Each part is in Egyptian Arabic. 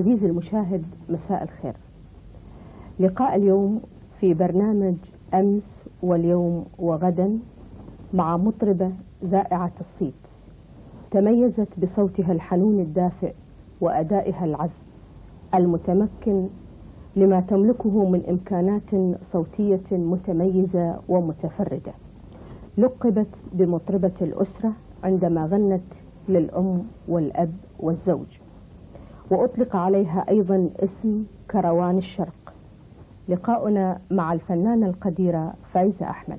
عزيزي المشاهد مساء الخير لقاء اليوم في برنامج أمس واليوم وغدا مع مطربة ذائعة الصيت تميزت بصوتها الحنون الدافئ وأدائها العذب المتمكن لما تملكه من إمكانات صوتية متميزة ومتفردة لقبت بمطربة الأسرة عندما غنت للأم والأب والزوج وأطلق عليها أيضا اسم كروان الشرق لقاؤنا مع الفنانة القديرة فايزة أحمد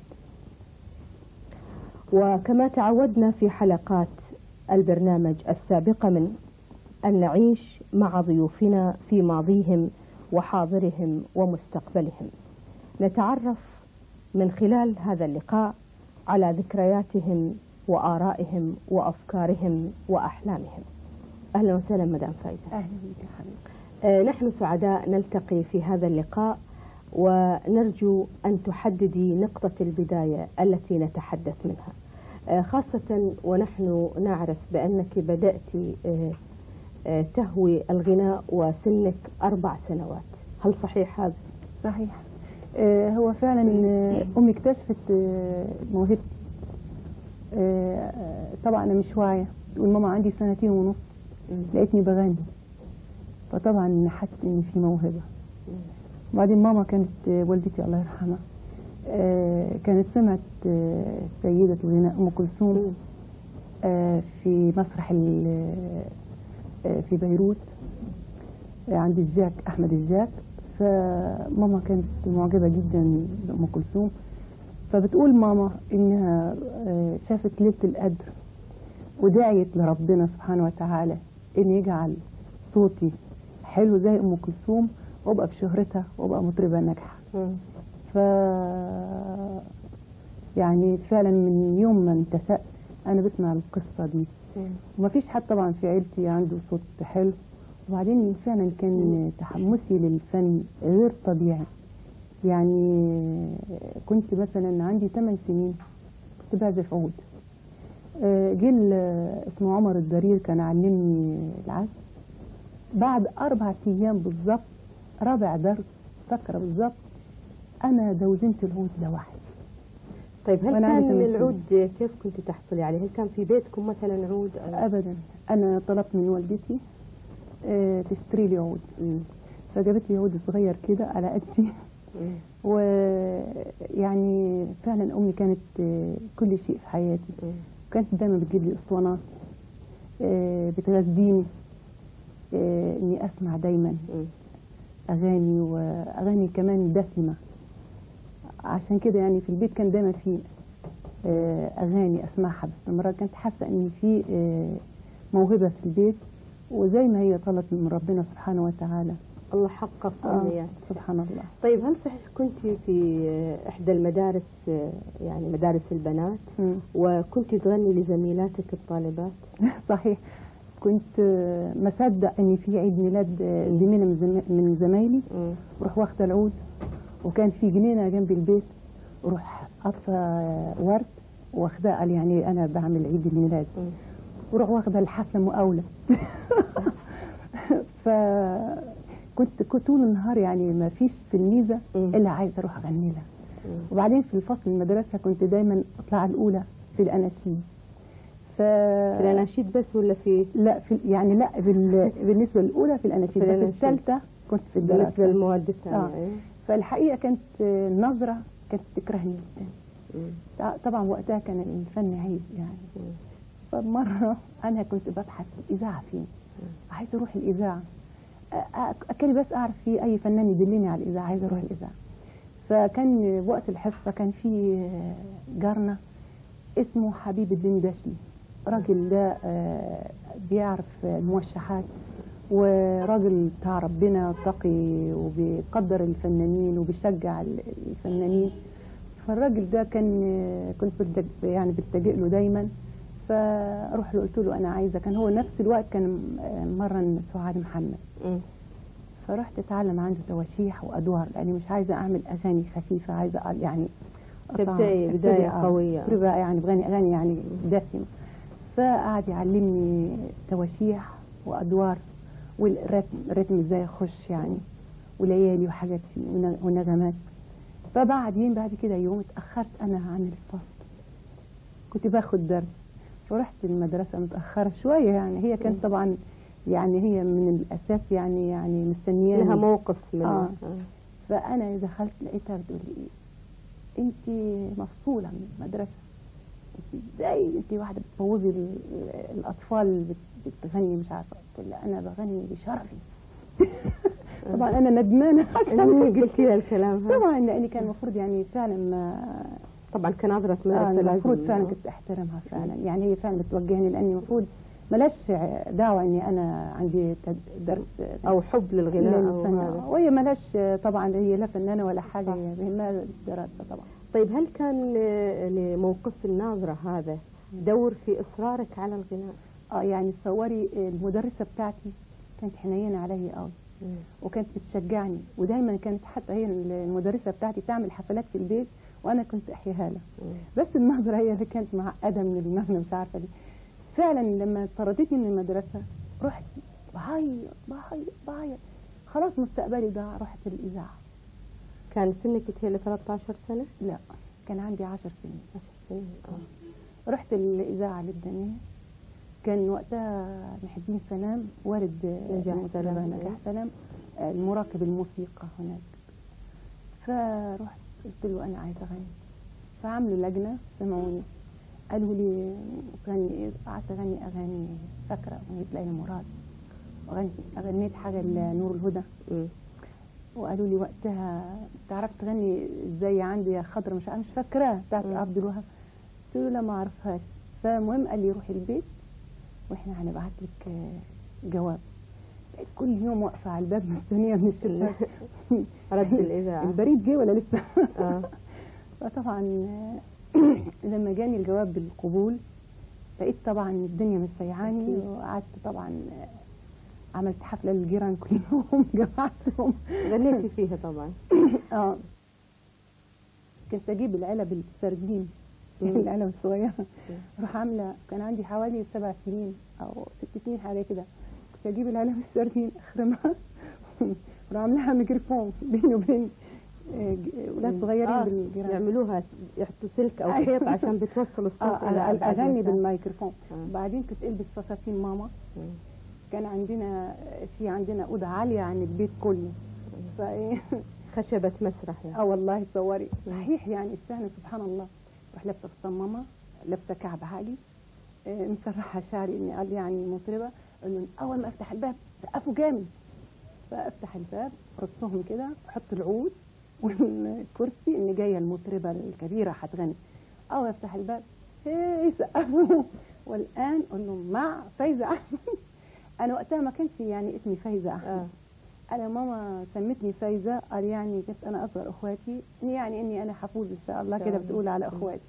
وكما تعودنا في حلقات البرنامج السابقة من أن نعيش مع ضيوفنا في ماضيهم وحاضرهم ومستقبلهم نتعرف من خلال هذا اللقاء على ذكرياتهم وآرائهم وأفكارهم وأحلامهم أهلا وسهلا مدام فايزة أهلا بك يا حبيبي آه، نحن سعداء نلتقي في هذا اللقاء ونرجو أن تحددي نقطة البداية التي نتحدث منها آه، خاصة ونحن نعرف بأنك بدأت آه، آه، تهوي الغناء وسنك أربع سنوات هل صحيح هذا؟ صحيح آه هو فعلا آه، أمي اكتشفت آه، موهبتي آه آه، طبعا أنا مش واعية تقول ماما عندي سنتين ونص لقيتني بغني فطبعا حست إن في موهبة وبعدين ماما كانت آه، والدتي الله يرحمها آه كانت سمعت آه، سيدة الغناء أم كلثوم آه في مسرح ال- آه، في بيروت آه، عند الجاك أحمد الجاك فماما كانت معجبة جدا بأم كلثوم فبتقول ماما إنها آه، شافت ليلة القدر ودعيت لربنا سبحانه وتعالى إن يجعل صوتي حلو زي أم كلثوم وأبقى بشهرتها وأبقى مطربة ناجحة ف يعني فعلا من يوم ما انتشأت أنا بسمع القصة دي وما فيش حد طبعا في عيلتي عنده صوت حلو وبعدين فعلا كان تحمسي للفن غير طبيعي يعني كنت مثلا عندي 8 سنين كنت بعزف عود آه، جيل آه، اسمه عمر الضرير كان علمني العزف بعد أربع أيام بالظبط رابع درس فاكرة بالظبط أنا دوزنت العود لوحدي طيب هل وأنا عندي كان ثمان سنين. العود كيف كنت تحصلي عليه؟ هل كان في بيتكم مثلا عود؟ أو- ابدا انا طلبت من والدتي آه، تشتري لي عود مم. فجابت لي عود صغير كده على قدي مم. ويعني فعلا امي كانت آه، كل شيء في حياتي مم. كانت دايما بتجيب لي اسطوانات آه، بتغذيني آه، اني اسمع دايما مم. اغاني واغاني كمان دسمه عشان كده يعني في البيت كان دايما في آه، اغاني اسمعها باستمرار كنت حاسه ان في آه، موهبه في البيت وزي ما هي طلبت من ربنا سبحانه وتعالى الله حقق آه، أمنيات سبحان الله طيب هل صحيح كنت في آه، إحدى المدارس آه، يعني مدارس البنات مم. وكنت تغني لزميلاتك الطالبات؟ صحيح كنت آه، مصدق ان في عيد ميلاد آه، زميله من زم- من زمايلي مم. وروح واخده العود وكان في جنينه جنب البيت وروح قطفه ورد واخداه قال يعني انا بعمل عيد الميلاد مم. وروح واخده الحفله مقاوله فكنت كنت طول النهار يعني ما فيش تلميذه مم. الا عايزه اروح اغني لها مم. وبعدين في الفصل المدرسه كنت دايما اطلع الاولى في الاناشيد ف في الأناشيد بس ولا في لا في يعني لا بال... بالنسبه للاولى في الاناشيد في بس الأناشيد. الثالثه كنت في بالنسبة الدراسه للمواد الثانية آه. أيوة. فالحقيقه كانت آه، النظره كانت تكرهني جدا مم. ط- طبعا وقتها كان الفن عيب يعني مم. فمره انا كنت ببحث الاذاعه فين عايزه اروح الاذاعه أ- أ- اكلي بس اعرف في اي فنان يدلني على الاذاعه عايزه اروح الاذاعه فكان وقت الحصه كان في آه، جارنا اسمه حبيب الدين دشمي راجل ده آه، بيعرف الموشحات وراجل بتاع ربنا تقي وبيقدر الفنانين وبيشجع ال- الفنانين فالراجل ده كان آه، كنت بتج- يعني بتلجئ له دايما فاروح له قلت له انا عايزه كان هو نفس الوقت كان آه، مرن سعاد محمد مم. فرحت اتعلم عنده تواشيح وادوار لاني مش عايزه اعمل اغاني خفيفه عايزه أ- يعني أطلع- تبدأي أبتدي، بداية آه، قوية. أبتدي بقى يعني بغني اغاني يعني دسمه فقعد يعلمني تواشيح وادوار والرتم الرتم ازاي يخش يعني وليالي وحاجات فيه ون- ونغمات فبعدين بعد كده يوم اتاخرت انا عن الفصل كنت باخد درس ورحت المدرسه متاخره شويه يعني هي كانت طبعا يعني هي من الاساس يعني يعني مستنياني لها موقف من آه. فانا دخلت لقيتها بتقول لي ايه انت مفصوله من المدرسه انت ازاي انت واحده بتبوظي ال- الاطفال بت- بتغني مش عارفه قلت لها انا بغني بشرفي طبعا انا ندمانه عشان انت قلتي لها الكلام هذا طبعا لاني كان المفروض يعني فعلا ما طبعا كنظرة آه مدرسة المفروض لازم- فعلا كنت احترمها فعلا يعني هي فعلا بتوجهني لاني المفروض ملاش دعوه اني انا عندي تد- درس او حب للغناء او للفن هذا وهي ملاش طبعا هي لا فنانه ولا حاجه صح. هي بهمها الدراسه طبعا طيب هل كان آه، لموقف الناظرة هذا دور في إصرارك على الغناء؟ اه يعني تصوري المدرسه بتاعتي كانت حنينه عليا قوي وكانت بتشجعني ودايما كانت حتى هي المدرسه بتاعتي تعمل حفلات في البيت وانا كنت احياها لها بس النظره هي اللي كانت معقده من المغنى مش عارفه ليه فعلا لما طردتني من المدرسه رحت بعيط بعيط بعيط خلاص مستقبلي ضاع رحت الاذاعه كان سنك تهيألي 13 سنة؟ لا كان عندي عشر سنين 10 سنين آه. رحت الإذاعة اللبنانية كان وقتها محي الدين سلام والد نجاح المطربة سلام. نجاح سلام آه، المراقب الموسيقى هناك فرحت قلت له أنا عايزة أغني فعملوا لجنة سمعوني قالوا لي غني إيه قعدت أغني أغاني فاكرة أغنية ليلى مراد وغني- غنيت حاجة لنور الهدى مم. وقالوا لي وقتها تعرف تغني ازاي عندي يا خضرة مش مش فاكراها بتاعت مم. عبد الوهاب قلت له لا ما اعرفهاش فالمهم قال لي روحي البيت واحنا هنبعت لك آه، جواب بقيت كل يوم واقفه على الباب مستنيه من الشباك رد الإذاعة البريد جه ولا لسه آه. فطبعا آه، لما جاني الجواب بالقبول لقيت طبعا الدنيا مسيعاني أكيد. وقعدت طبعا آه، عملت حفله للجيران كلهم جمعتهم غنيتي فيها طبعا اه كنت اجيب العلب السردين مم. العلب الصغيره اروح عامله كان عندي حوالي سبع سنين او ست سنين حاجه كده كنت اجيب العلب السردين اخرمها واروح عاملاها ميكروفون بيني وبين آه، ج- ولاد صغيرين آه. بالجيران يعملوها يحطوا سلك أو أيوة. خيط عشان بتوصل الصوت اه إلى على أبعد اغني مسافة. بالميكروفون آه. بعدين كنت البس فساتين ماما مم. كان عندنا في عندنا اوضه عاليه عن البيت كله فايه خشبة مسرح يعني اه والله تصوري مم. صحيح يعني فعلا سبحان الله رح لابسه فستان ماما لابسه كعب عالي آه، مسرحه شعري اني قال يعني مطربه قال له اول ما افتح الباب سقفوا جامد فافتح الباب رصهم كده احط العود والكرسي اني جايه المطربه الكبيره هتغني اول ما افتح الباب ايه سقفوا والان قول لهم مع فايزه احمد انا وقتها ما كانش يعني اسمي فايزه احمد آه. انا ماما سمتني فايزه قال يعني كنت انا اصغر اخواتي يعني اني انا حفوز ان شاء الله إن شاء كده الله. بتقول على مم. اخواتي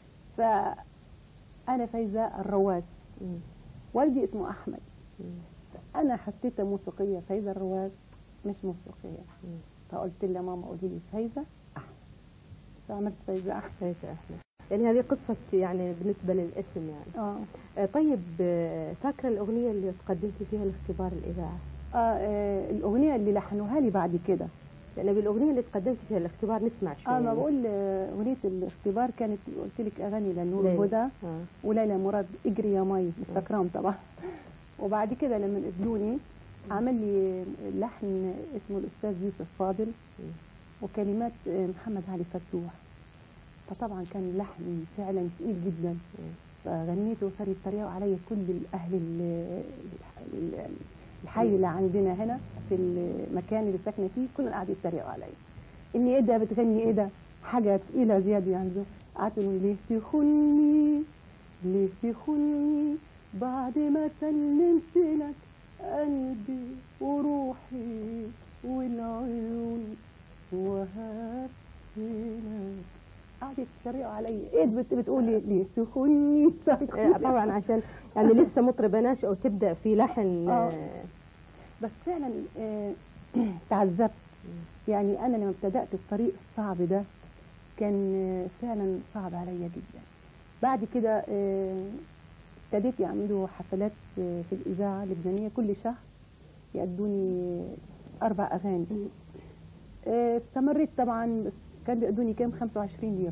فانا فايزه الرواز مم. والدي اسمه احمد مم. انا حسيتها موسيقيه فايزه الرواز مش موسيقيه مم. فقلت لها ماما قولي لي فايزه احمد فعملت فايزه احمد فايزة أحمد يعني هذه قصة يعني بالنسبة للاسم يعني اه آه، طيب آه، فاكرة الأغنية اللي قدمتي فيها لاختبار الإذاعة؟ آه، آه الاغنيه اللي لحنوها لي بعد كده لأن بالأغنية اللي قدمتي فيها الاختبار نسمع شوية اه ما بقول آه، اغنيه الاختبار كانت قلت لك اغاني لنور ليلى. الهدى آه. وليلى مراد اجري يا مي مش فاكراهم طبعا وبعد كده لما قبلوني عمل لي لحن اسمه الاستاذ يوسف فاضل وكلمات محمد علي فتوح فطبعا كان لحن فعلا تقيل جدا فغنيته وصاروا يتريقوا عليا كل الاهل ال- ال- الحي اللي عندنا هنا في المكان اللي ساكنه فيه كلهم قعدوا يتريقوا عليا اني ايه ده بتغني ايه ده حاجه تقيله زياده يعني قعدوا يقولوا ليه تخوني ليه تخوني بعد ما سلمت لك قلبي وروحي والعيون وهبت لك قعدوا يتريقوا عليا ايه بت- بتقولي ليه تخوني آه، طبعا عشان يعني لسه مطربة ناشئة وتبدأ في لحن آه. آه، بس فعلا آه، تعذبت يعني انا لما ابتدات الطريق الصعب ده كان آه، فعلا صعب عليا جدا بعد كده آه، ابتديت يعملوا حفلات آه، في الاذاعه اللبنانيه كل شهر يأدوني أربع أغاني آه، استمريت طبعا بس كان بيأدوني كام 25 ليرة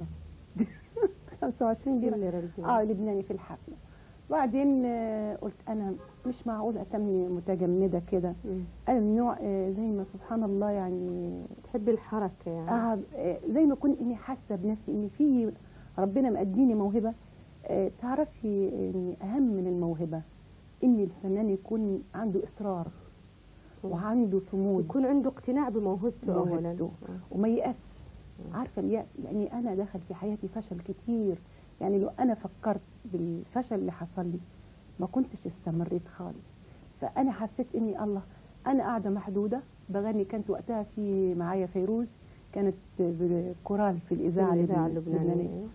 25 ليرة الليرة الجنيه. اه لبناني في الحفلة بعدين آه، قلت أنا مش معقول أتمني متجمدة كده مم. أنا من نوع آه، زي ما سبحان الله يعني تحبي الحركة يعني آه آه، زي ما كنت اني حاسه بنفسي ان في ربنا مديني موهبه آه، تعرفي ان اهم من الموهبه ان الفنان يكون عنده اصرار وعنده صمود يكون عنده اقتناع بموهبته أولا موهبته آه. وما ييأسش عارفه اليأس يعني انا دخل في حياتي فشل كتير يعني لو انا فكرت بالفشل اللي حصل لي ما كنتش استمريت خالص فانا حسيت اني الله انا قاعده محدوده بغني كانت وقتها في معايا فيروز كانت كورال في الاذاعه الإذاعة اللبنانيه اللبنانية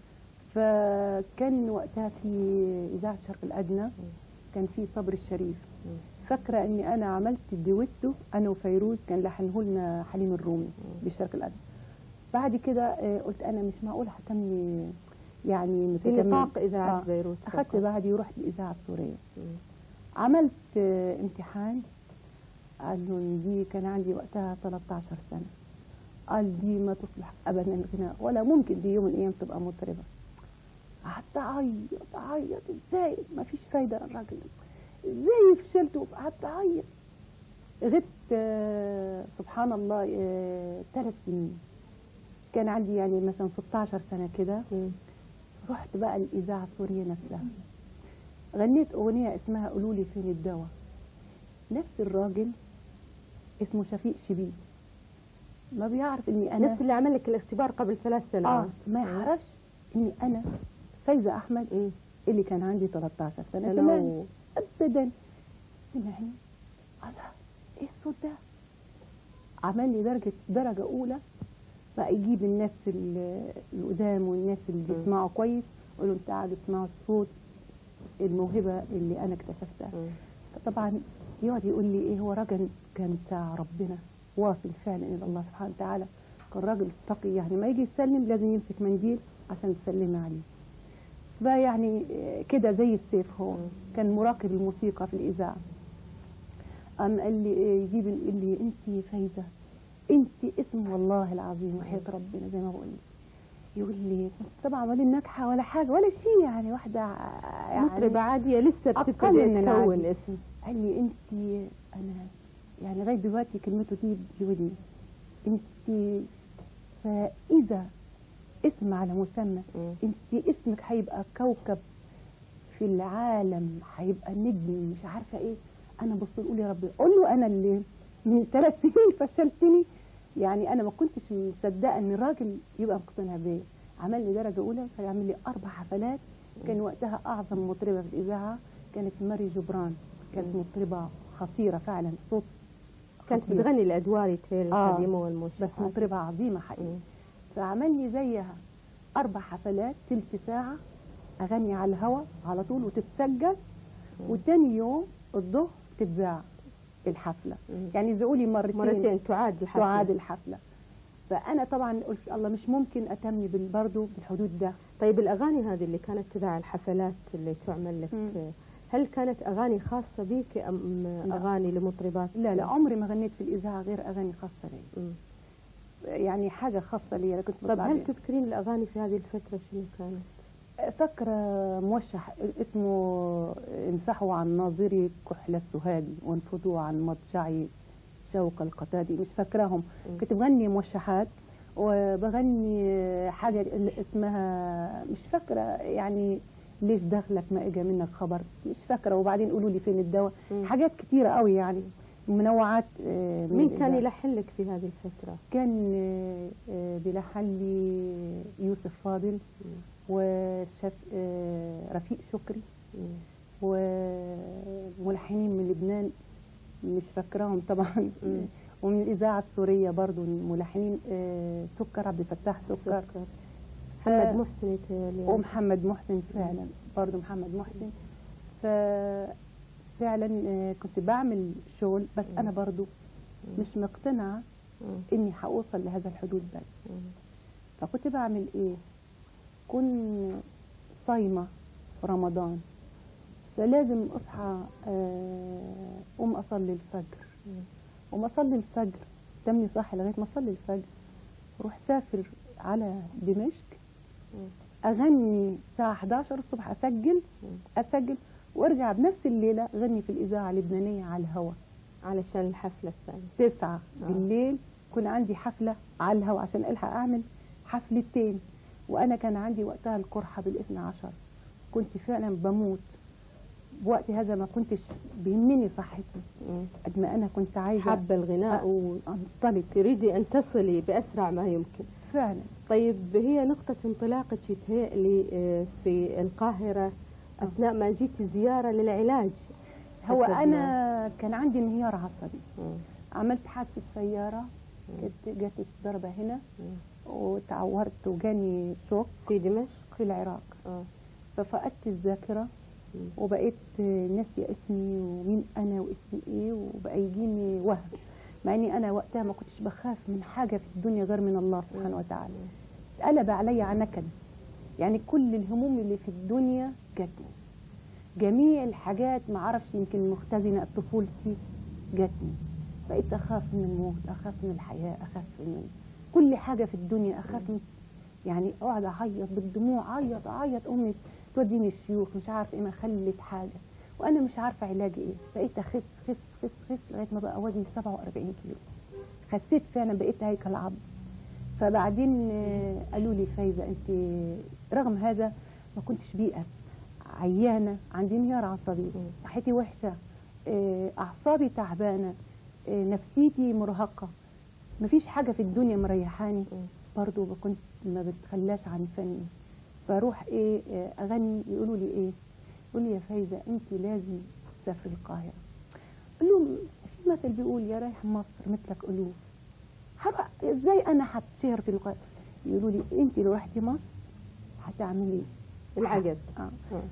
فكان وقتها في اذاعه شرق الادنى كان في صبر الشريف فاكره اني انا عملت الدويتو انا وفيروز كان لحنه لنا حليم الرومي بالشرق الادنى بعد كده آه، قلت انا مش معقول هتمني يعني في متجمد. نطاق إذاعة آه. بيروت اخذت فقط. بعدي ورحت الاذاعه السوريه مم. عملت آه، امتحان قالوا دي كان عندي وقتها 13 سنه قال دي ما تصلح ابدا للغناء ولا ممكن دي يوم من الايام تبقى مطربه قعدت اعيط اعيط ازاي ما فيش فايده الراجل ازاي فشلت قعدت اعيط غبت آه، سبحان الله ثلاث سنين كان عندي يعني مثلا 16 سنه كده مم. رحت بقى الإذاعة السورية نفسها غنيت أغنية اسمها قولوا لي فين الدواء نفس الراجل اسمه شفيق شبيب ما بيعرف اني انا نفس اللي عمل لك الاختبار قبل ثلاث اه سنوات ما يعرفش اني انا فايزة احمد مم. اللي كان عندي 13 سنة أنا كمان و- ابدا سمعني الله ايه الصوت ده عمل لي درجة درجة أولى بقى يجيب الناس ال- القدام والناس اللي مم. بيسمعوا كويس يقول لهم تعالوا اسمعوا الصوت الموهبة اللي أنا اكتشفتها مم. فطبعا يقعد يقول لي ايه هو راجل كان بتاع ربنا واصل فعلا الى الله سبحانه وتعالى كان راجل تقي يعني ما يجي يسلم لازم يمسك منديل عشان تسلمي عليه بقى يعني آه، كده زي السيف هو مم. كان مراقب الموسيقى في الاذاعه قام قال لي إيه يجيب يقول لي انت فايزه انت اسم والله العظيم وحياه ربنا زي ما بقول لك يقول لي طبعا ولا ناجحه ولا حاجه ولا شيء يعني واحده ع- يعني مطربة عادية لسه أقل بتبتدي من تكون العادي. اسم قال لي انت انا يعني لغايه دلوقتي كلمته دي بودني انت فاذا اسم على مسمى مم. انت اسمك هيبقى كوكب في العالم هيبقى نجم مش عارفه ايه انا بص اقول يا رب قول له انا اللي من ثلاث سنين فشلتني يعني انا ما كنتش مصدقه ان الراجل يبقى مقتنع بيا عمل لي درجه اولى فيعمل لي اربع حفلات كان وقتها اعظم مطربه في الاذاعه كانت ماري جبران كانت مطربه خطيره فعلا صوت كانت خطير. بتغني الأدوار التيل آه. القديمة بس والموسيقى مطربه عظيمه حقيقي فعمل لي زيها اربع حفلات تلت ساعه اغني على الهوا على طول وتتسجل وتاني يوم الظهر تتذاع الحفله مم. يعني يذيعوا لي مرتين مرتين تعاد الحفلة تعاد الحفله فانا طبعا قلت الله مش ممكن اتمني بال- برضه بالحدود ده طيب الأغاني هذه اللي كانت تذاع الحفلات اللي تعمل لك مم. هل كانت أغاني خاصة بك أم لا. أغاني لمطربات؟ لا لا عمري ما غنيت في الاذاعه غير اغاني خاصه لي مم. يعني حاجه خاصه لي انا كنت طيب بطلع هل بيها. تذكرين الأغاني في هذه الفترة شنو كانت؟ فاكرة موشح اسمه امسحوا عن ناظري كحل السهادي وانفضوا عن مضجعي شوق القتادي مش فاكراهم مم. كنت بغني موشحات وبغني حاجة اسمها مش فاكرة يعني ليش دخلك ما اجى منك خبر مش فاكرة وبعدين قولوا لي فين الدواء مم. حاجات كتيرة قوي يعني منوعات آه، من مين كان الإذاعة. يلحن لك في هذه الفترة؟ كان آه، آه، بيلحن لي يوسف فاضل وشف آه، رفيق شكري مم. وملحنين من لبنان مش فاكراهم طبعا مم. ومن الاذاعه السوريه برضو الملحنين آه، سكر عبد الفتاح سكر سكر محمد محسن يتهيألي. ومحمد محسن فعلا برضو محمد محسن ففعلا آه، كنت بعمل شغل بس انا برضو مش مقتنعه مم. اني هوصل لهذا الحدود بس مم. فكنت بعمل ايه كن صايمة في رمضان فلازم اصحى آه، اقوم اصلي الفجر وما اصلي الفجر تمني صاحي لغايه ما اصلي الفجر اروح سافر على دمشق اغني الساعه 11 الصبح اسجل اسجل وارجع بنفس الليله اغني في الاذاعه اللبنانيه على الهواء علشان الحفلة الثانية تسعة آه. بالليل كان عندي حفلة على الهواء عشان ألحق أعمل حفلتين وأنا كان عندي وقتها القرحة بالاثنى عشر كنت فعلا بموت بوقت هذا ما كنتش بيهمني صحتي مم. قد ما أنا كنت عايزة حابة الغناء أنطلق وتريدي أن تصلي بأسرع ما يمكن فعلا طيب هي نقطة انطلاقك يتهيألي آه، في القاهرة أثناء ما جيت زيارة للعلاج هو حسب ما- أنا كان عندي انهيار عصبي مم. عملت حادثة سيارة كانت جات ضربة هنا مم. وتعورت وجاني شوك في دمشق في العراق آه. ففقدت الذاكرة مم. وبقيت ناسية اسمي ومين أنا واسمي إيه وبقى يجيني وهم مع إني أنا وقتها ما كنتش بخاف من حاجة في الدنيا غير من الله سبحانه وتعالى قلب علي عنكد يعني كل الهموم اللي في الدنيا جاتني جميع الحاجات ما اعرفش يمكن مختزنة طفولتي جاتني بقيت أخاف من الموت أخاف من الحياة أخاف من كل حاجة في الدنيا أخاف من يعني أقعد أعيط بالدموع أعيط أعيط أمي توديني الشيوخ مش عارفة إيه ما خلت حاجة وأنا مش عارفة علاجي إيه بقيت أخس خس خس خس لغاية ما بقى وزني 47 كيلو خسيت فعلا بقيت هيكل عظم فبعدين آه، قالوا لي فايزة أنت رغم هذا ما كنتش بيئة عيانة عندي انهيار عصبي مم. صحتي وحشة آه، أعصابي تعبانة آه، نفسيتي مرهقة مفيش حاجة في الدنيا مريحاني مم. برضو كنت ما بتخلاش عن فني فاروح ايه آه، اغني يقولوا لي ايه يقولوا لي يا فايزه انت لازم تسافري القاهره اقول لهم في مثل بيقول يا رايح مصر مثلك الوف هروح ازاي انا هتشهر في القاهره يقولوا لي انت لو رحتي مصر هتعملي العجب اه آه.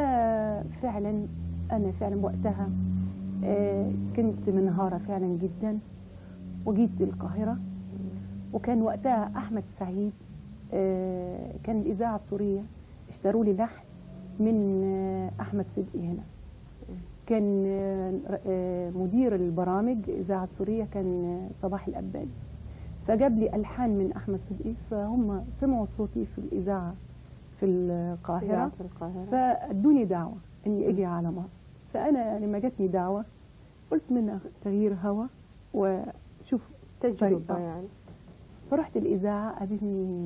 ففعلا انا فعلا وقتها آه، كنت منهارة فعلا جدا وجيت القاهرة وكان وقتها أحمد سعيد آه، كان الإذاعة السورية اشتروا لي لحن من آه، أحمد صدقي هنا كان آه، آه، مدير البرامج الإذاعة السورية كان آه، صباح الأباني فجاب لي ألحان من أحمد صدقي فهم سمعوا صوتي في الإذاعة في القاهرة في القاهرة فادوني دعوه اني اجي على مصر فانا لما جاتني دعوه قلت منها تغيير هوا وشوف تجربة طريقة. يعني فرحت الاذاعه قابلني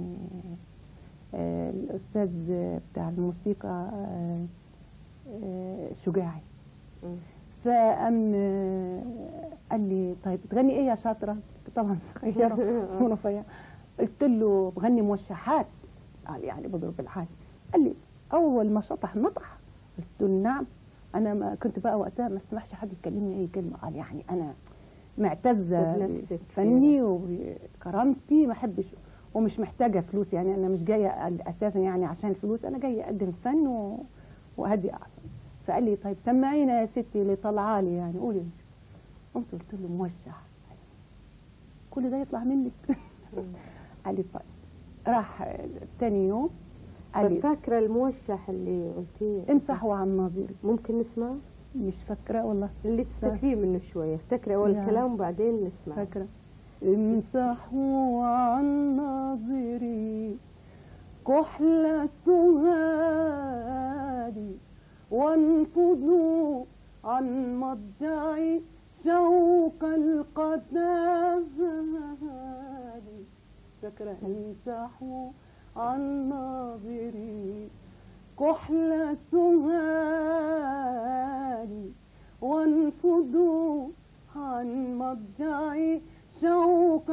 آه، الاستاذ بتاع الموسيقى آه، آه، شجاعي مم. فقام آه، قال لي طيب بتغني ايه يا شاطره طبعا صغيره ورفيعه قلت له بغني موشحات قال يعني بضرب الحال قال لي اول ما شطح نطح قلت له نعم انا ما كنت بقى وقتها ما اسمحش حد يكلمني اي كلمه قال يعني انا معتزه بنفسك. بفني وبكرامتي ما احبش ومش محتاجه فلوس يعني انا مش جايه اساسا يعني عشان الفلوس انا جايه اقدم فن و... وهدي اعصابي فقال لي طيب سمعينا يا ستي اللي طالعه لي يعني قولي انت قمت قلت له موشح كل ده يطلع منك قال لي طيب راح تاني يوم قال طب لي فاكرة الموشح اللي قلتيه امسحوا عن نظيري ممكن نسمع مش فاكره والله اللي تفتكريه منه شوية افتكري أول لا. كلام وبعدين نسمع فاكره امسحوا عن نظري كحل سهادي وانفضوا عن مضجعي شوق القتادي فاكرة امسحوا عن نظري كحل سهادي وانفضوا عن مضجعي شوق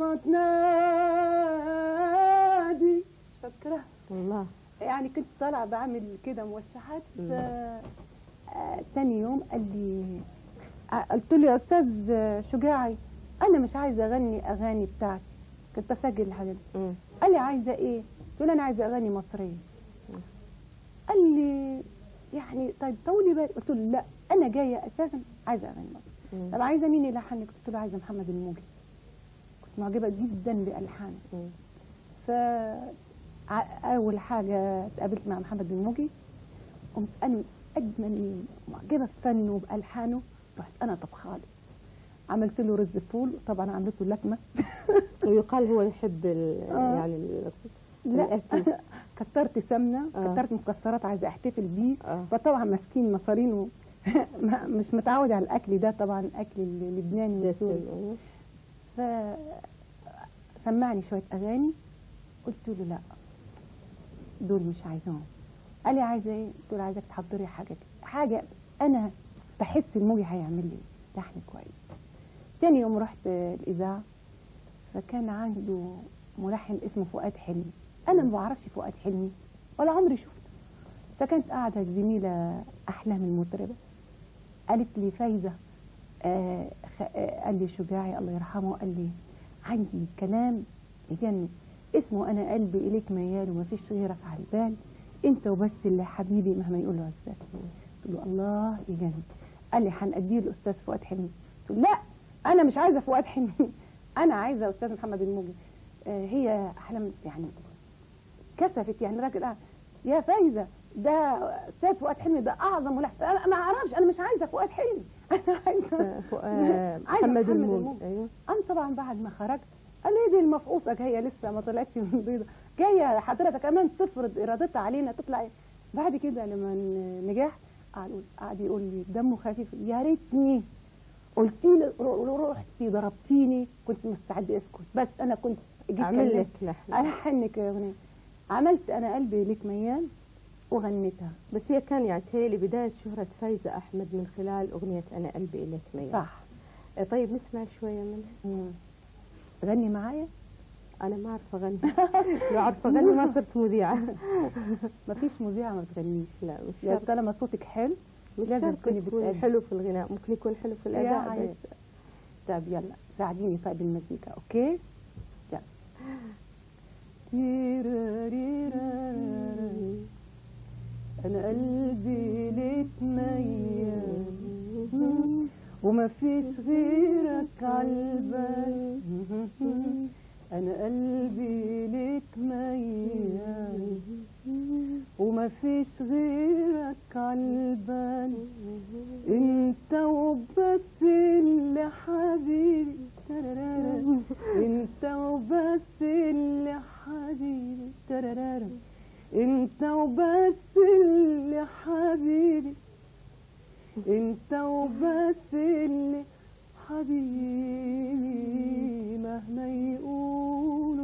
القتنادي فاكرة الله يعني كنت طالعة بعمل كده موشحات مم. ف... آه، تاني يوم قال لي آه، قلت له يا استاذ شجاعي انا مش عايزه اغني اغاني بتاعتي كنت بسجل الحاجات دي مم. قال لي عايزه ايه؟ قلت له انا عايزه اغاني مصريه قال لي يعني طيب طولي بالك قلت له لا انا جايه اساسا عايزه اغاني مصريه مم. طب عايزه مين يلحن لك؟ قلت له عايزه محمد الموجي كنت معجبه جدا بالحانه مم. ف ع- اول حاجه اتقابلت مع محمد الموجي قمت انا اجمل معجبه بفنه وبالحانه رحت انا طبخاله عملت له رز فول طبعا عملت له لكمه ويقال هو يحب ال- آه. يعني ال- لا الأكل. كترت سمنه آه. كترت مكسرات عايزه احتفل بيه آه. فطبعا ماسكين مصارينه ما- مش متعود على الاكل ده طبعا الاكل اللبناني والسوري دسم. فسمعني شويه اغاني قلت له لا دول مش عايزاهم قال لي عايزه ايه قلت له عايزك تحضري حاجه كده. حاجه انا بحس الموجي هيعمل لي لحن كويس تاني يوم رحت الاذاعه فكان عنده ملحن اسمه فؤاد حلمي انا ما بعرفش فؤاد حلمي ولا عمري شفته فكانت قاعده الزميله احلام المطربه قالت لي فايزه آه خ- آه قال لي شجاعي الله يرحمه قال لي عندي كلام يجنن اسمه انا قلبي اليك ميال وما فيش غيرك على البال انت وبس اللي حبيبي مهما يقول له عزاك قلت له الله يجنن قال لي هنأديه الاستاذ فؤاد حلمي قلت له لا انا مش عايزه فؤاد حلمي انا عايزه استاذ محمد الموجي آه هي احلام يعني كسفت يعني راجل قاعد يا فايزه ده استاذ فؤاد حلمي ده اعظم ملحن انا ما اعرفش انا مش عايزه فؤاد حلمي انا عايزه ف- آه، عايزة محمد محمد الموج الموج. ايوه انا طبعا بعد ما خرجت قال لي دي المفقوسه جايه لسه ما طلعتش من بيضه جايه حضرتك كمان تفرض ارادتها علينا تطلع إيه؟ بعد كده لما ن- نجحت قعد يقول- قعد يقول لي دمه خفيف يا ريتني قلت لي رحتي ضربتيني كنت مستعد اسكت بس انا كنت جيت اعمل كلمت- لك لحن الحنك يا اغنيه عملت انا قلبي ليك ميال وغنيتها بس هي كان يعني تهيألي بداية شهرة فايزة أحمد من خلال أغنية أنا قلبي إليك ميال صح آه، طيب نسمع شوية منها مم. غني معايا أنا ما أعرف أغني لو أعرف أغني ما صرت مذيعة مفيش مذيعه ما بتغنيش لا مش يعني شرط طالما صوتك حلو مش لازم شرط تكوني يكون بتأدي. حلو في الغناء ممكن يكون حلو في الأداء يعني. بس طب يلا ساعديني طيب بالمزيكا اوكي يلا تيراريرارارا. انا قلبي ليك ميال وما فيش غيرك عالبال انا قلبي ليك ميال وما فيش غيرك عالبال انت وبس اللي حبيبي ترارارا. انت وبس اللي حبيبي ترارارا. انت وبس اللي حبيبي انت وبس اللي حبيبي مهما يقولوا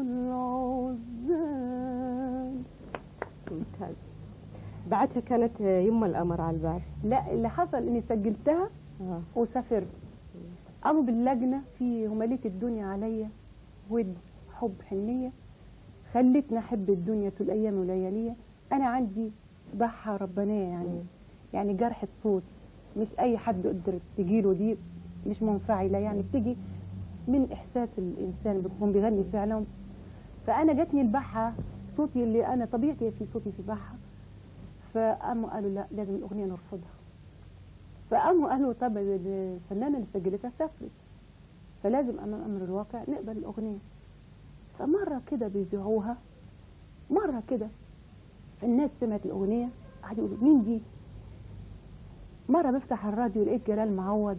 العزال ممتاز بعدها كانت يما القمر على البال لا اللي حصل اني سجلتها آه. وسافرت قاموا باللجنة في همالية الدنيا عليا ود حب حنية خلتني أحب الدنيا طول أيام وليالية أنا عندي بحة ربانية يعني مم. يعني جرحة صوت مش أي حد يقدر تجيله دي مش منفعلة يعني بتيجي من إحساس الإنسان بيكون بيغني فعلا فأنا جاتني البحة صوتي اللي أنا طبيعتي في صوتي في بحة فقاموا قالوا لا لازم الأغنية نرفضها فقاموا قالوا طب الفنانه اللي سجلتها سافرت فلازم امام امر الواقع نقبل الاغنيه فمره كده بيذيعوها مره كده الناس سمعت الاغنيه قعدوا يقولوا مين دي مره بفتح الراديو لقيت جلال معوض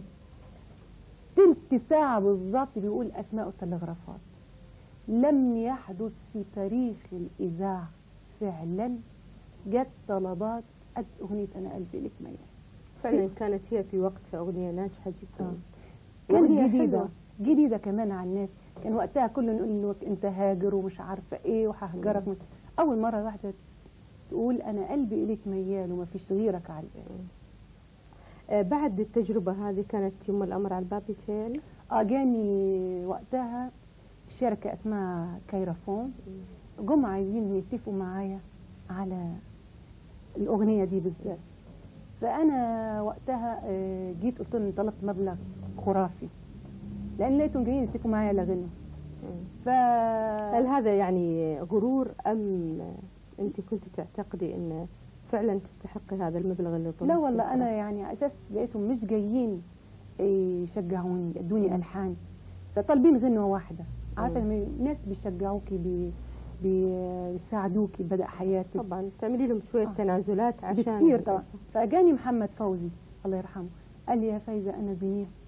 تلت ساعه بالظبط بيقول اسماء التلغرافات لم يحدث في تاريخ الاذاعه فعلا جت طلبات قد اغنيه انا قلبي لك ميال فعلا كانت هي في وقتها أغنية ناجحة جدا كانت أغنية جديدة حلوة. جديدة كمان على الناس كان وقتها كله نقول لك انت هاجر ومش عارفة ايه وههجرك من- اول مرة واحدة تقول انا قلبي اليك ميال وما فيش غيرك على البال آه، بعد التجربة هذه كانت يما القمر على الباب يتهيألي اه جاني وقتها شركة اسمها كايرافون جم عايزين يتفقوا معايا على الأغنية دي بالذات فأنا وقتها آه، جيت قلت لهم طلبت مبلغ خرافي لأن لقيتهم جايين يتفقوا معايا لغنى ف هل هذا يعني غرور أم أنت كنت تعتقدي أن فعلا تستحقي هذا المبلغ اللي طلبتيه لا والله أنا يعني على أساس لقيتهم مش جايين يشجعوني يدوني ألحان فطالبين غنوة واحدة عارفة لما الناس بيشجعوكي بي بيساعدوكي بدأ حياتك طبعا تعملي لهم شوية آه. تنازلات عشان بكثير طبعا فجاني محمد فوزي الله يرحمه قال لي يا فايزه انا زميل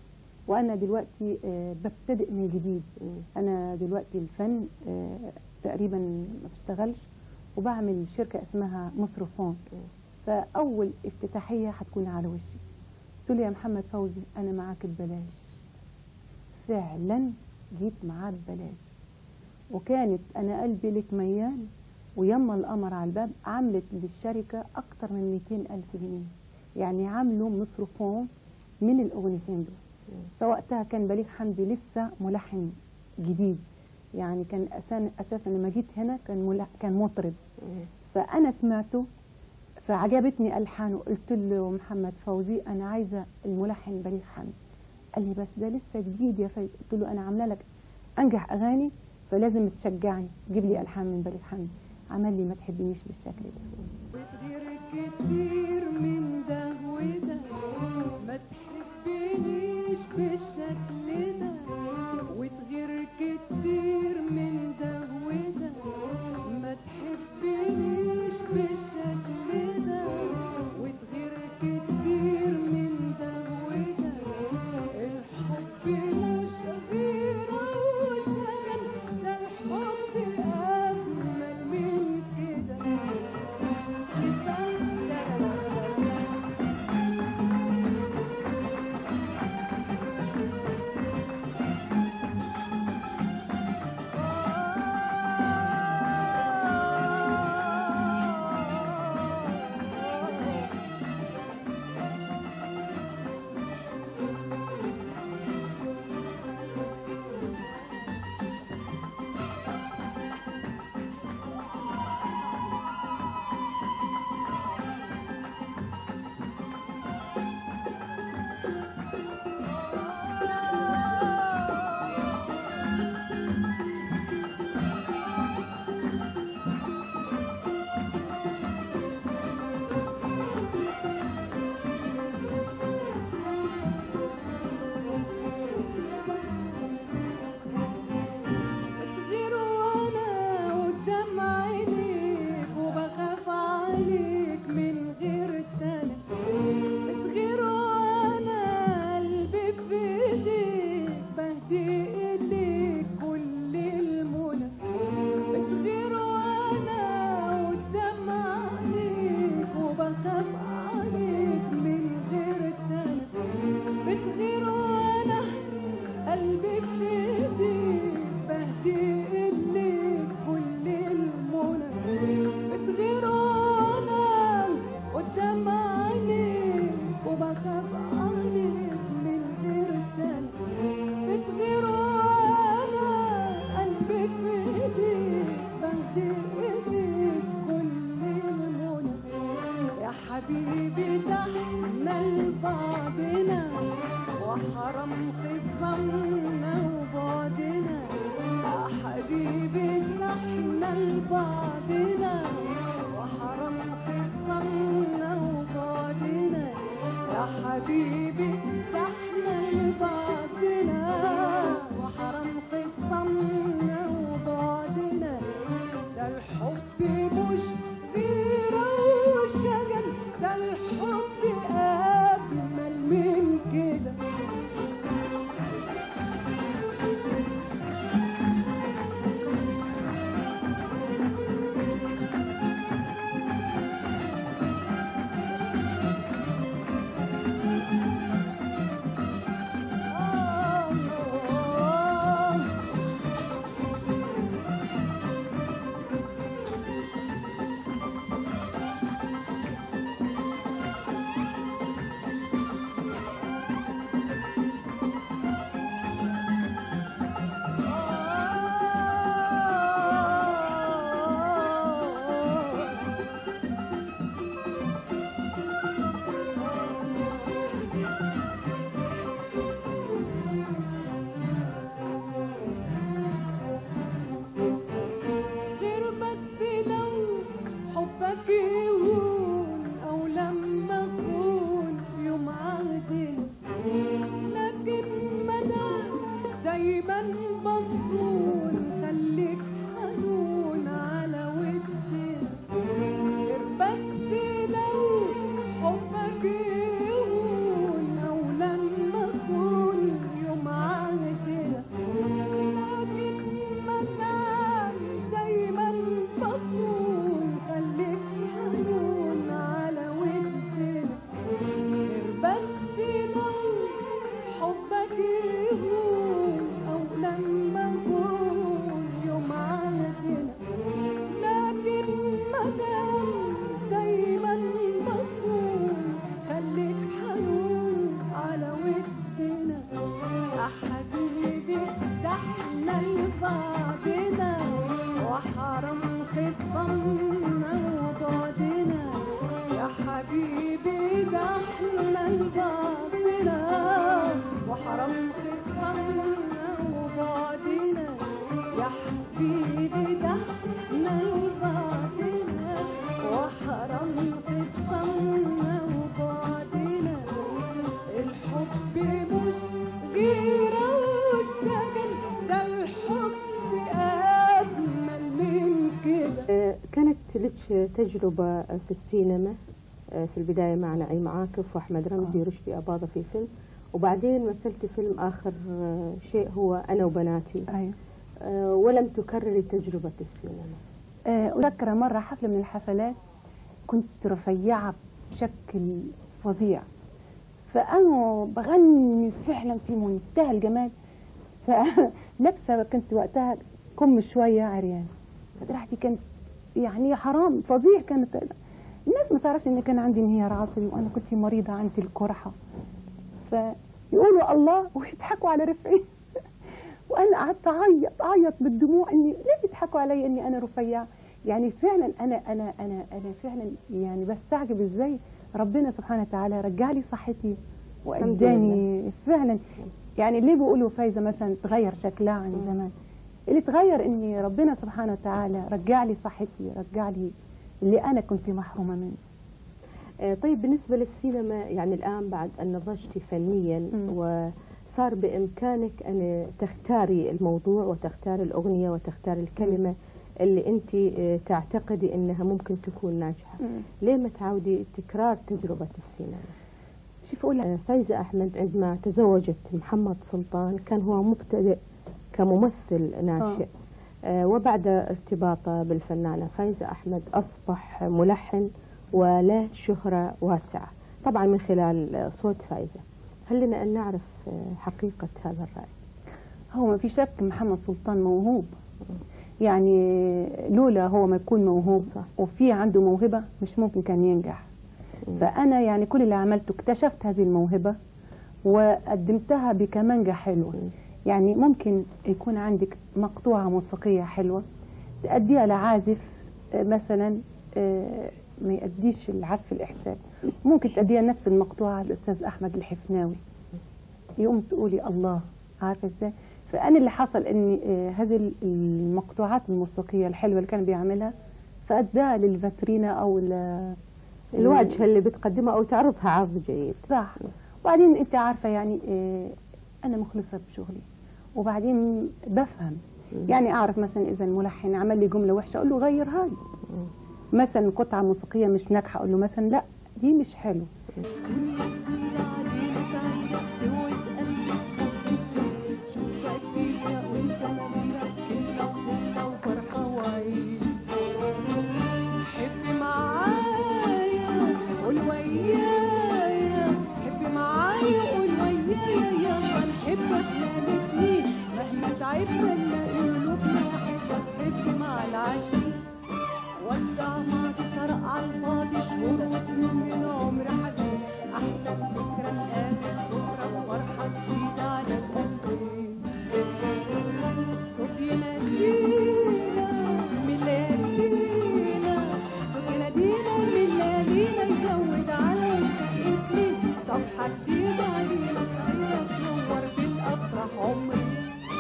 وانا دلوقتي آه، ببتدئ من جديد مم. انا دلوقتي الفن آه، تقريبا ما بشتغلش وبعمل شركه اسمها مصر فون مم. فاول افتتاحيه هتكون على وشي قلت له يا محمد فوزي انا معاك ببلاش فعلا جيت معاه ببلاش وكانت انا قلبي لك ميال ويما القمر على الباب عملت للشركه اكتر من 200 الف جنيه يعني عملوا مصر فون من الاغنيتين دول فوقتها كان بليغ حمدي لسه ملحن جديد يعني كان اساسا اساسا لما جيت هنا كان ملح كان مطرب مم. فانا سمعته فعجبتني الحانه قلت له محمد فوزي انا عايزه الملحن بليغ حمدي قال لي بس ده لسه جديد يا فايز قلت له انا عامله لك انجح اغاني فلازم تشجعني جيب لي الحان من بليغ حمدي عمل لي ما تحبنيش بالشكل ده بتغير كتير من ده وده ما تحبنيش بالشكل ده وتغير كتير من ده وده ما تحبنيش بالشكل ده وتغير كتير من ده وده الحب مش غيرة وشغل ده الحب أجمل من كده بتغير وانا قدام عينيك وبخاف عليك من غير التاني بتغير وانا قلبي في ايديك بهدي اليك كل المنى بتغير وانا قدام عينيك وبخاف عليك من غير التاني بتغير وانا قلبي في ايديك بهدي اليك كل المنى بتغير وانا قدام عينيك وبخاف عليك من غير تاني بتغير وانا قلبي في ايديك بهدي اليك كل المنى يا حبيبي ده احنا لبعضنا وحرم خصمنا وبعدنا يا حبيبي ده احنا لبعضنا وحرم خصمنا وبعدنا يا حبيبي ده احنا لبعضنا وحرم خصمنا وبعدنا ده الحب مش غيرة وشجن ده الحب أجمل من كده الباطلة وحرام خصامنا وبعدنا يا حبيبي ده احنا الباطلة وحرام خصامنا وبعدنا الحب مش غيرة والشكل ده الحب أجمل من كده آه، كانت لك تجربة في السينما آه، في البداية مع نعيم عاكف وأحمد رمزي ورشدي أباضة في فيلم وبعدين مثلت فيلم آخر آه، شيء هو أنا وبناتي ايوه آه، ولم تكرري تجربة السينما آه، أذكر مرة حفلة من الحفلات كنت رفيعة بشكل فظيع فأنا بغني فعلا في منتهى الجمال فلابسة كنت وقتها كم شوية عريان فدراعتي كانت يعني حرام فظيع كانت الناس ما تعرفش ان كان عندي انهيار عصبي وانا كنت مريضة عندي القرحة فيقولوا الله ويضحكوا على رفعي وانا قعدت اعيط اعيط بالدموع اني ليه بيضحكوا عليا اني انا رفيعه يعني فعلا انا انا انا انا فعلا يعني بستعجب ازاي ربنا سبحانه وتعالى رجع لي صحتي واداني فعلا يعني ليه بيقولوا فايزه مثلا تغير شكلها عن زمان اللي تغير اني ربنا سبحانه وتعالى رجع لي صحتي رجع لي اللي انا كنت محرومه منه آه، طيب بالنسبة للسينما يعني الآن بعد أن نضجت فنيا مم. وصار بإمكانك أن تختاري الموضوع وتختاري الأغنية وتختاري الكلمة اللي أنت آه، تعتقدي أنها ممكن تكون ناجحة ليه ما تعودي تكرار تجربة السينما شوف اقول لك آه، فايزة أحمد عندما تزوجت محمد سلطان كان هو مبتدئ كممثل ناشئ آه، وبعد ارتباطه بالفنانة فايزة أحمد أصبح ملحن وله شهرة واسعة طبعا من خلال آه، صوت فايزة هل لنا أن نعرف آه، حقيقة هذا الرأي هو ما في شك محمد سلطان موهوب يعني لولا هو ما يكون موهوب صح. وفي عنده موهبة مش ممكن كان ينجح فأنا يعني كل اللي عملته اكتشفت هذه الموهبة وقدمتها بكمانجة حلوة يعني ممكن يكون عندك مقطوعة موسيقية حلوة تأديها لعازف آه، مثلا آه، ما يأديش العزف الإحسان ممكن تأديها نفس المقطوعة الأستاذ أحمد الحفناوي يقوم تقولي الله عارفه ازاي فانا اللي حصل ان آه، هذه ال- المقطوعات الموسيقيه الحلوه اللي كان بيعملها فاداها للفاترينا او ل- الواجهة اللي بتقدمها أو تعرضها عرض جيد صح وبعدين انت عارفه يعني آه، انا مخلصه بشغلي وبعدين بفهم يعني اعرف مثلا اذا الملحن عمل لي جمله وحشه اقول له غيرها لي مثلا قطعه موسيقيه مش ناجحه اقول له مثلا لا دي مش حلوه حبي معايا قول ويايا حبي معايا قول ويايا يلا نحبك ليالي مهما تعبنا نلاقي قلوبنا وحشة حبي مع العشق ودع ماضي سرق على الفاضي شهور وسنين من عمر حزين احلى الفكرة الآن بكرة وفرحة جديدة على القلبين صوت ينادينا من ليالينا صوت ينادينا من ليالينا يزود على وشك اسمي صفحة جديدة علينا سعيدة تنور بالأفراح عمري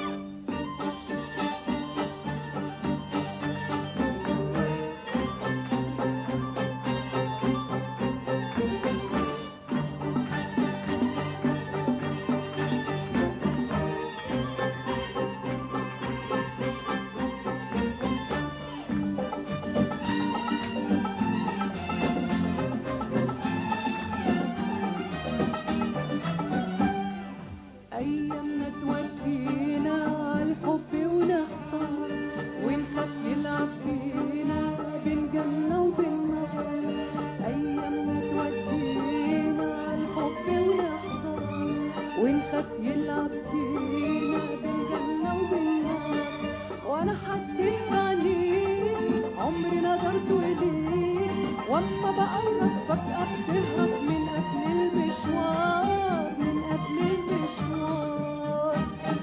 أيامنا تودينا عالحب ونحتار ونخاف يلعب فينا بين جنة وبين نار أيامنا تودينا عالحب ونحتار ونخاف يلعب فينا بين جنة وبين نار وأنا حسيت بعينيك عمري نظرت إليك وأما بقرب فجأة بتهرب من قبل المشوار من قبل المشوار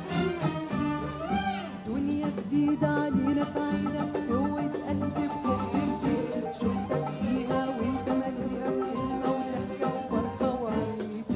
دنيا جديدة علينا سعيدة جوة قلبي بحب جديد شفتك فيها وانت مليها بكلمة وضحكة وفرحة وعيد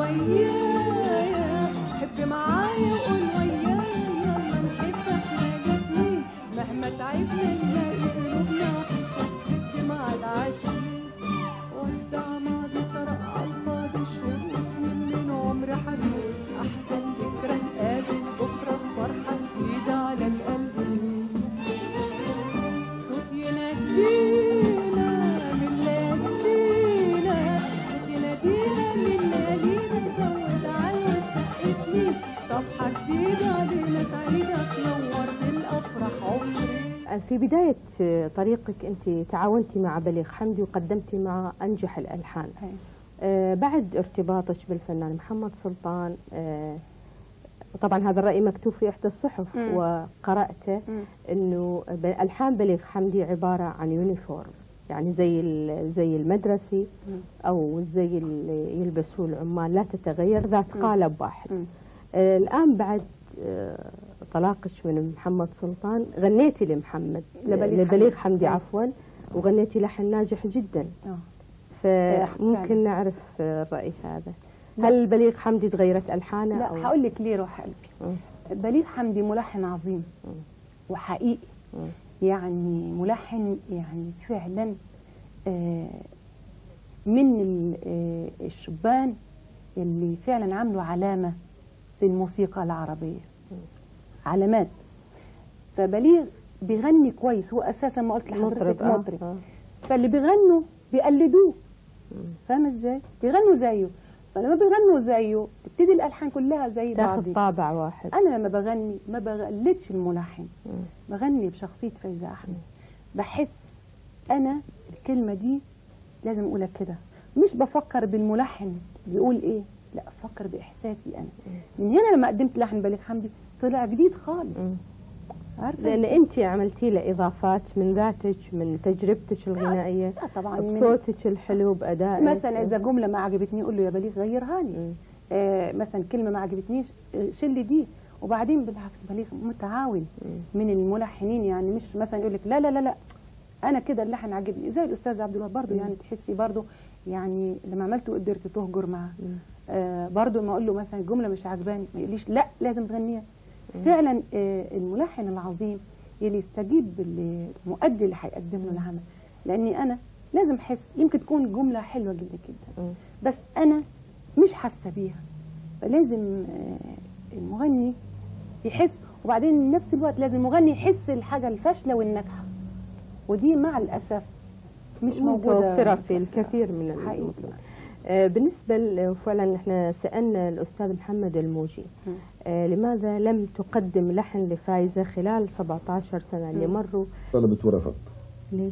ويايا حب معايا وقول ويايا يلا نحب احنا الاتنين مهما تعبنا نلاقي قلوبنا وحشة الدمع العاشقين ودع ماضي سرق عالفاضي شهور وسنين من عمر حزين احسن ذكرى نقابل بكره فرحة جديدة على القلب يمين صوت ينادينا من ليالينا صوت ينادينا من ليالينا نزود على شقتني صفحة جديدة علينا سعيدة تنور بالأفراح عمري في بداية طريقك أنت تعاونتي مع بليغ حمدي وقدمتي مع أنجح الألحان هاي. آه، بعد ارتباطك بالفنان محمد سلطان آه، طبعا هذا الرأي مكتوب في إحدى الصحف مم. وقرأته مم. أنه ب- ألحان بليغ حمدي عبارة عن يونيفورم يعني زي ال- زي المدرسي مم. أو زي اللي يلبسوه العمال لا تتغير ذات مم. قالب واحد مم. آه، الآن بعد آه، طلاقك من محمد سلطان غنيتي لمحمد لبليغ لبليغ حمدي. حمدي نعم. عفوا وغنيتي لحن ناجح جدا آه. فممكن فعلا. نعرف آه، الرأي هذا هل بليغ حمدي تغيرت ألحانه لا أو هقول لك ليه روح قلبي مم. بليغ حمدي ملحن عظيم مم. وحقيقي مم. يعني ملحن يعني فعلا آه، من ال- آه، الشبان اللي فعلا عملوا علامة في الموسيقى العربية علامات فبليغ بيغني كويس هو اساسا ما قلت لحضرتك مطرب آه. مطرب آه. فاللي بيغنوا بيقلدوه مم. فاهمه ازاي بيغنوا زيه فلما بيغنوا زيه تبتدي الالحان كلها زي تاخذ بعض طابع واحد انا لما بغني ما بقلدش الملحن مم. بغني بشخصيه فايزه احمد بحس انا الكلمه دي لازم اقولها كده مش بفكر بالملحن بيقول ايه لا افكر باحساسي انا من هنا لما قدمت لحن بليغ حمدي طلع جديد خالص مم. عارفه لأن إزاي؟ أنت عملتي له إضافات من ذاتك من تجربتك الغنائية لا طبعا من بصوتك الحلو بأدائك مثلا اذا جمله ما عجبتني اقول له يا بليغ غيرها لي مم. آه مثلا كلمه ما عجبتنيش آه، شيل دي وبعدين بالعكس بليغ متعاون مم. من الملحنين يعني مش مثلا يقول لك لا لا لا لا انا كده اللحن عاجبني زي الاستاذ عبد الوهاب برضه يعني تحسي برضه يعني لما عملته قدرت تهجر معاه مم. آه برضه ما اقول له مثلا جمله مش عجباني ما يقوليش لا لازم تغنيها فعلا آه الملحن العظيم اللي يستجيب للمؤدي اللي هيقدم له العمل لاني انا لازم احس يمكن تكون جمله حلوه جدا جدا مم. بس انا مش حاسه بيها فلازم آه، المغني يحس وبعدين نفس الوقت لازم المغني يحس الحاجه الفاشله والناجحه ودي مع الاسف مش موجوده متوفرة في الكثير من حقيقي. المطربين آه، بالنسبة ل- فعلا احنا سألنا الأستاذ محمد الموجي مم. آه، لماذا لم تقدم لحن لفايزة خلال 17 سنة اللي مم. مروا طلبت ورفضت ليش؟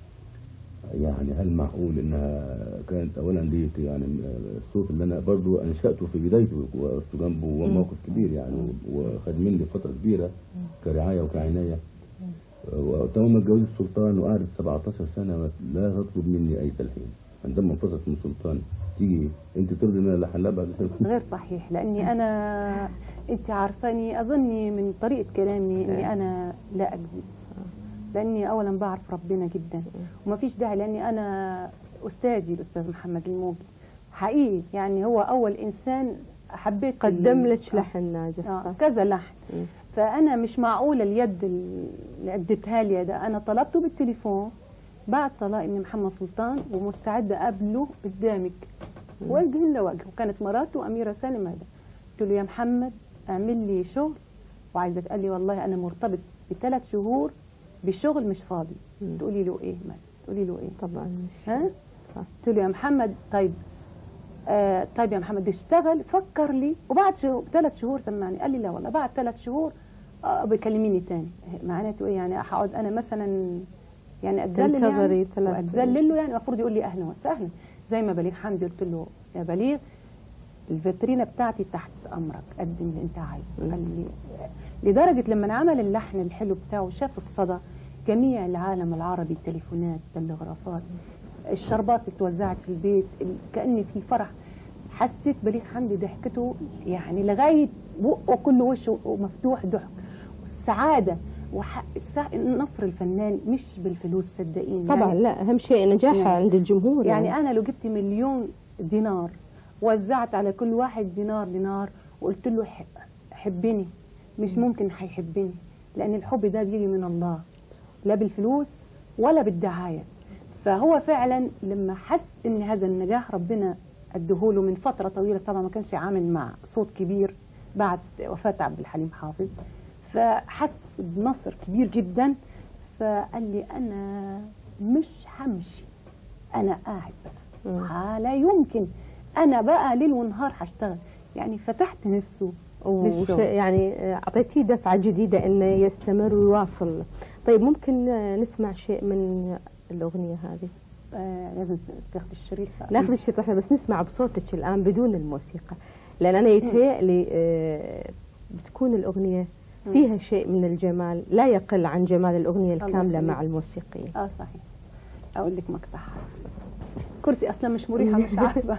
يعني هل معقول انها كانت اولا دي يعني الصوت اللي انا برضو انشاته في بدايته وقفت جنبه وهو مم. موقف كبير يعني وخد مني فتره كبيره كرعايه وكعنايه وتم ما اتجوزت السلطان وقعدت 17 سنه لا تطلب مني اي تلحين عندما انفصلت من السلطان تيجي انت ترضي ان انا الحن لها بعد الحين غير صحيح لاني انا انت عارفاني اظني من طريقه كلامي اني انا لا اكذب لاني اولا بعرف ربنا جدا وما فيش داعي لاني انا استاذي الاستاذ محمد الموجي حقيقي يعني هو اول انسان حبيت قدم ال- لك لحن ناجح آه صح؟ كذا لحن مم. فانا مش معقوله اليد اللي اديتها لي ده انا طلبته بالتليفون بعد طلاق من محمد سلطان ومستعده اقابله قدامك وجه لوجه وكانت مراته اميره سالم هذا قلت له يا محمد اعمل لي شغل وعايزك قال لي والله انا مرتبط بثلاث شهور بشغل مش فاضي مم. تقولي له ايه ما تقولي له ايه طبعا مش ها صح. قلت له يا محمد طيب آه طيب يا محمد اشتغل فكر لي وبعد شهور ثلاث شهور سمعني قال لي لا والله بعد ثلاث شهور آه بكلميني تاني معناته ايه يعني هقعد انا مثلا يعني اتذلل تنتظري يعني ثلاث واتذلل له يعني المفروض يقول لي اهلا وسهلا زي ما بليغ حمدي قلت له يا بليغ الفيترينا بتاعتي تحت امرك قدم اللي انت عايزه قال لي لدرجه لما عمل اللحن الحلو بتاعه شاف الصدى جميع العالم العربي التليفونات تلغرافات الشربات اللي اتوزعت في البيت ال- كاني في فرح حسيت بليغ حمدي ضحكته يعني لغايه بقه كل وشه مفتوح ضحك والسعاده وح... السع... نصر الفنان مش بالفلوس صدقيني طبعا يعني لا أهم شيء نجاحها يعني- عند الجمهور يعني انا لو جبت مليون دينار وزعت على كل واحد دينار دينار وقلت له ح- حبني مش ممكن هيحبني لان الحب ده بيجي من الله لا بالفلوس ولا بالدعايه فهو فعلا لما حس ان هذا النجاح ربنا ادهوله من فتره طويله طبعا ما كانش عامل مع صوت كبير بعد وفاه عبد الحليم حافظ فحس بنصر كبير جدا فقال لي انا مش همشي انا قاعد بقى لا يمكن انا بقى ليل ونهار هشتغل يعني فتحت نفسه وش للشغل. يعني آه، اعطيتيه دفعه جديده انه يستمر ويواصل طيب ممكن آه، نسمع شيء من الاغنيه هذه آه لازم تاخد الشريط بقى. ناخذ الشيء احنا بس نسمع بصوتك الان بدون الموسيقى لان انا يتهيألي آه، بتكون الاغنيه فيها شيء من الجمال لا يقل عن جمال الاغنيه الله الكامله يخليك. مع الموسيقيه اه صحيح اقول لك مقطع كرسي اصلا مش مريحه مش عارفه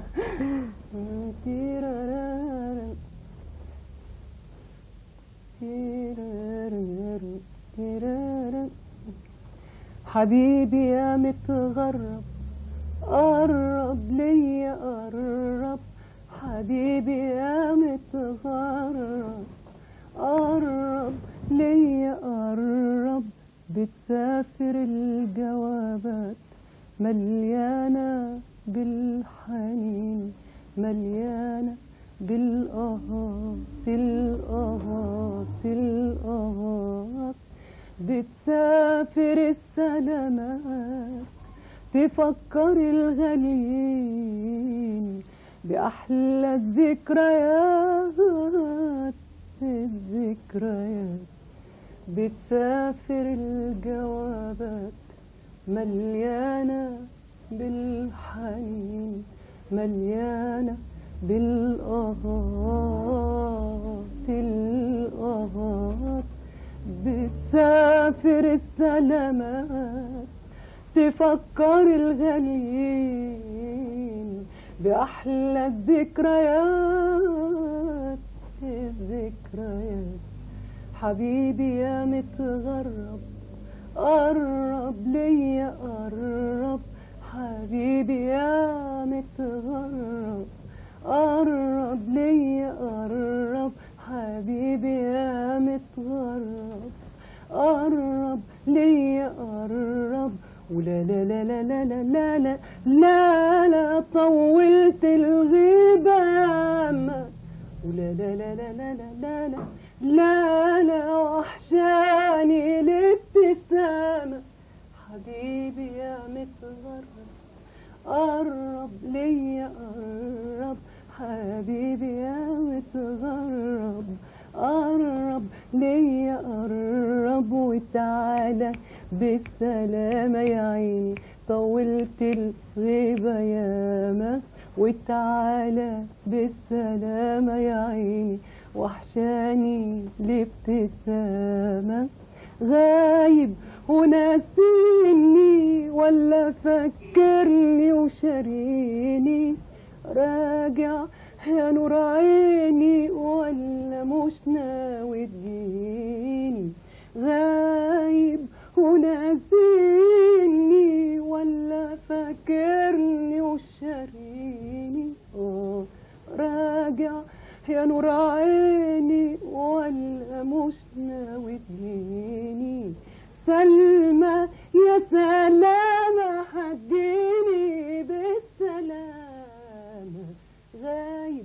حبيبي يا متغرب قرب ليا قرب حبيبي يا متغرب قرب ليا قرب بتسافر الجوابات مليانة بالحنين مليانة بالقهات القهات القهات بتسافر السلامات تفكر الغاليين بأحلى الذكريات الذكريات بتسافر الجوابات مليانة بالحنين مليانة بالقهات القهات بتسافر السلامات تفكر الغاليين بأحلى الذكريات الذكريات حبيبي يا متغرب قرب ليا قرب حبيبي يا متغرب قرب ليا قرب حبيبي يا متغرب قرب ليا قرب ولا لا لا لا لا لا لا لا لا لا طولت الغيبة يا ما ولا لا لا لا لا لا لا لا لا لا وحشاني الابتسامة حبيبي يا متغرب قرب ليا قرب حبيبي يا متغرب قرب ليا قرب وتعالى بالسلامة يا عيني طولت الغيبة ياما وتعالى بالسلامة يا عيني وحشاني الابتسامة غايب وناسيني ولا فكرني وشاريني راجع يا نور عيني ولا مش ناوي تجيني غايب وناسيني ولا فاكرني وشاريني اه راجع يا نور عيني ولا مش ناوي تجيني سلمى يا سلامة هديني بالسلامة غايب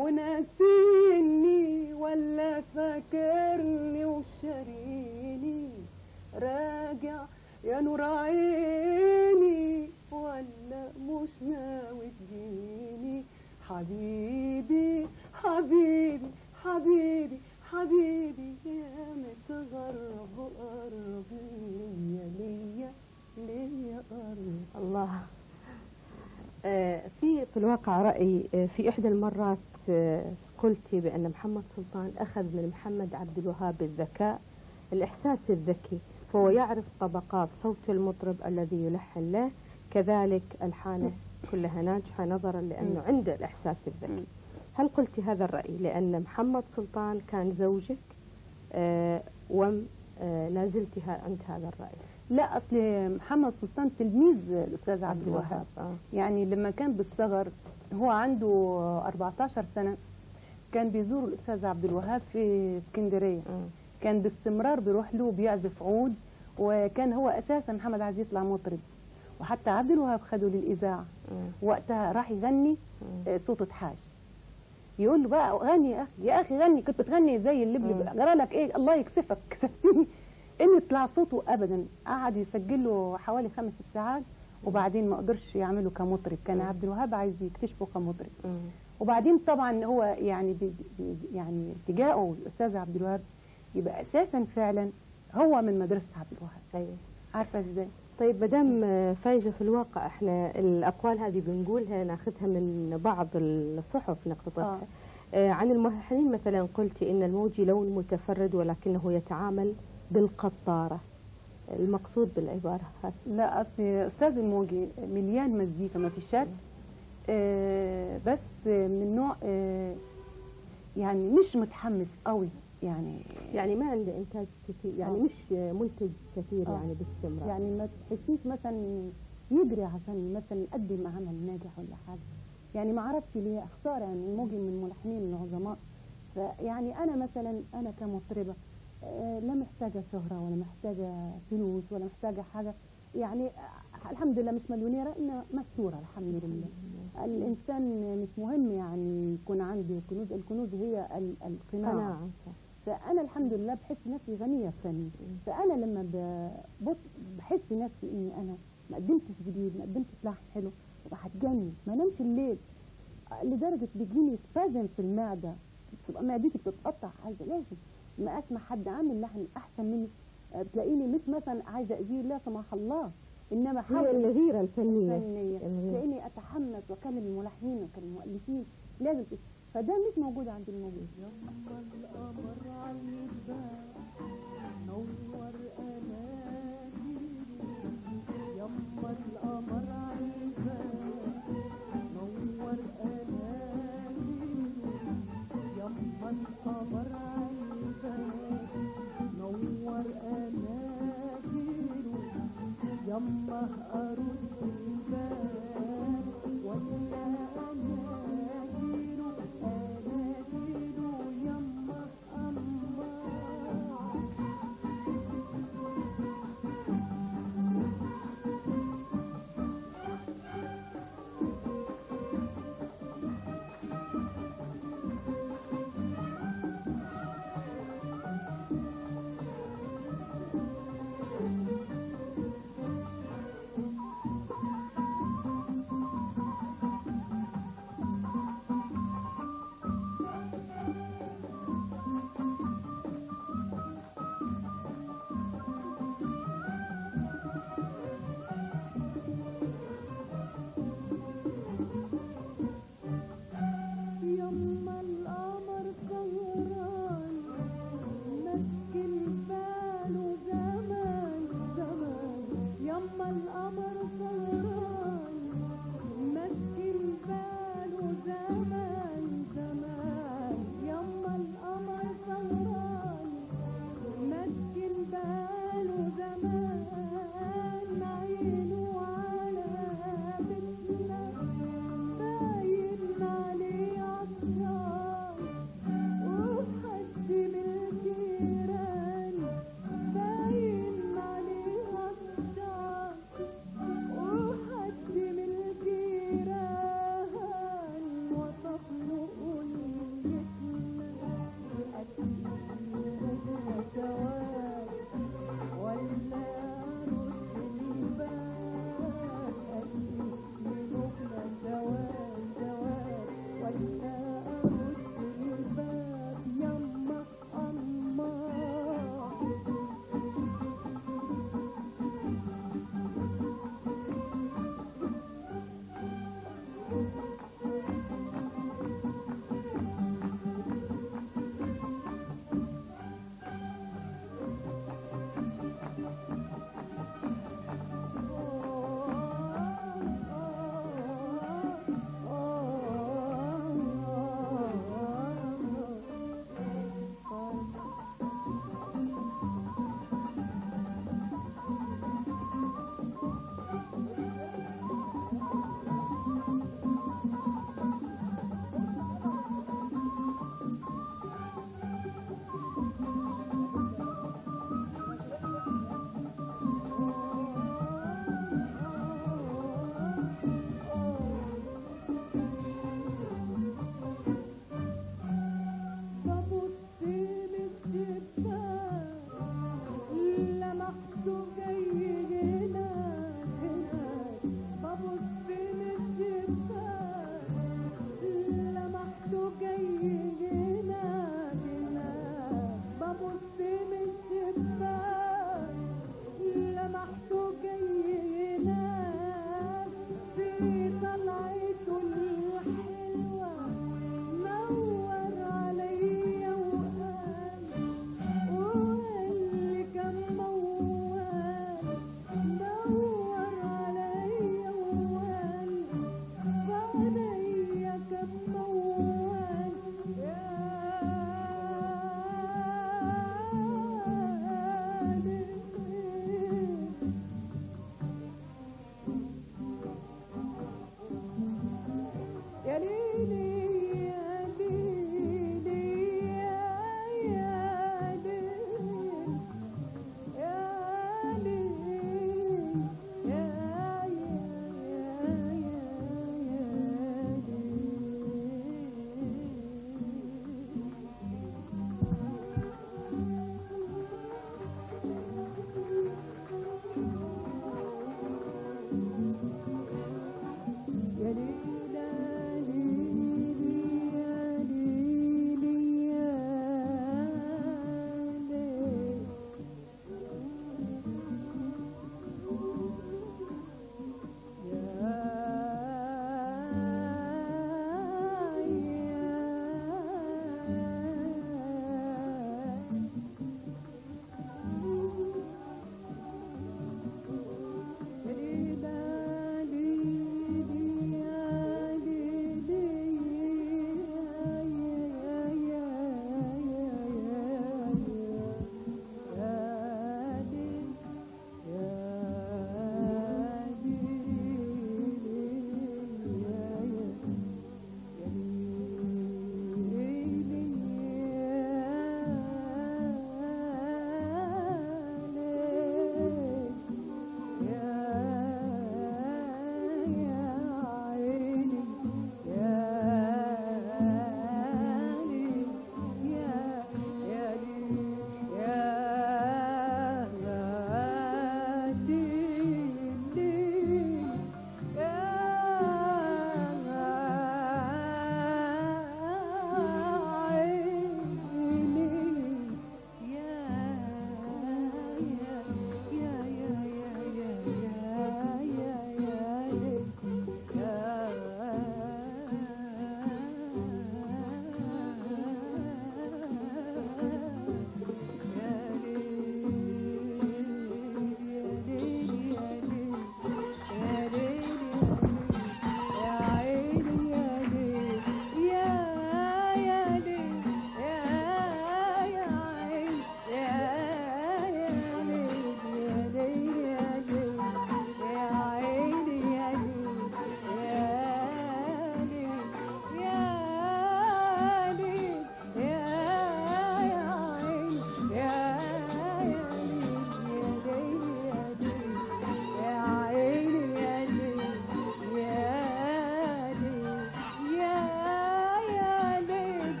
وناسيني ولا فاكرني وشاريني راجع يا نور عيني ولا مش ناوي تجيني حبيبي حبيبي حبيبي حبيبي يا متغرب قرب ليا ليا ليا قرب الله آه، في في الواقع رأي آه، في إحدى المرات آه، قلتي بأن محمد سلطان أخذ من محمد عبد الوهاب الذكاء الإحساس الذكي فهو يعرف طبقات صوت المطرب الذي يلحن له كذلك ألحانه كلها ناجحة نظرا لأنه عنده الإحساس الذكي هل قلت هذا الرأي لأن محمد سلطان كان زوجك آه، وم آه، لا زلت ه- عند هذا الرأي لا اصل محمد سلطان تلميذ الاستاذ عبد الوهاب آه. يعني لما كان بالصغر هو عنده 14 سنه كان بيزور الاستاذ عبد الوهاب في اسكندريه مم. كان باستمرار بيروح له بيعزف عود وكان هو اساسا محمد عايز يطلع مطرب وحتى عبد الوهاب خده للاذاعه مم. وقتها راح يغني آه، صوته اتحاش يقول له بقى غني يا اخي يا اخي غني كنت بتغني زي اللبلب جرى لك ايه الله يكسفك كسفتني ان يطلع صوته ابدا قعد يسجل له حوالي خمس ست ساعات وبعدين ما قدرش يعمله كمطرب كان عبد الوهاب عايز يكتشفه كمطرب مم. وبعدين طبعا هو يعني بي بي يعني اتجاهه الاستاذ عبد الوهاب يبقى اساسا فعلا هو من مدرسه عبد الوهاب ايوه عارفه ازاي؟ طيب مدام فايزة في الواقع احنا الأقوال هذه بنقولها ناخذها من بعض الصحف نقتطفها آه. عن الملحنين مثلا قلت إن الموجي لون متفرد ولكنه يتعامل بالقطارة المقصود بالعبارة هذه لا اصل استاذ الموجي مليان مزيكا ما في شك آه بس من نوع آه يعني مش متحمس قوي يعني يعني ما عنده إنتاج كثير يعني آه. مش منتج كثير آه. يعني باستمرار يعني ما تحسيش مثلا يجري عشان مثلا يقدم عمل ناجح ولا حاجه يعني ما اعرفش ليه اختار يعني الموجي من الملحنين العظماء فيعني انا مثلا انا كمطربه آه، لا محتاجه شهره ولا محتاجه فلوس ولا محتاجه حاجه يعني آه، الحمد لله مش مليونيره انا مستوره الحمد لله الانسان مش مهم يعني يكون عنده كنوز الكنوز هي ال- القناعه قناعة فانا الحمد لله بحس نفسي غنيه فني فانا لما ببص بحس نفسي اني انا ما قدمتش جديد ما قدمتش لحن حلو ببقى هتجنن ما انامش الليل لدرجه بيجيني سبازم في المعده تبقى معدتي بتتقطع عايزه لازم ما اسمع حد عامل لحن احسن مني آه، تلاقيني مش مثلا عايزه اذير لا سمح الله انما هي حاول الغيرة الفنية فنية الغيرة. تلاقيني اتحمس واكلم الملحنين واكلم المؤلفين لازم تس- فده مش موجود عند الموجود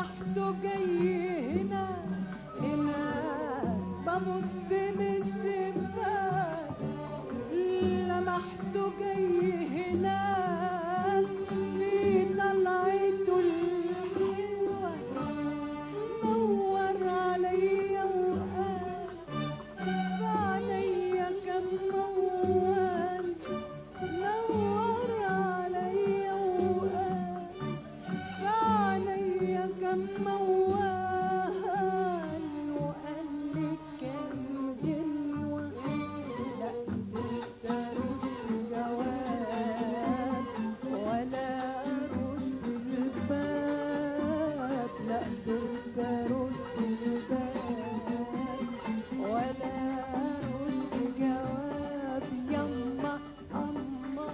لمحته جاي هنا هنا ببص من الشباك لمحته جاي هنا في طلعته الحلوة نور عليا وقال فعليا كم موال نور عليا وقال فعليا كم موال وقال لي كم جنوة لا ترد جواب ولا رد الباب لا ترد الباب ولا رد جواب يما أما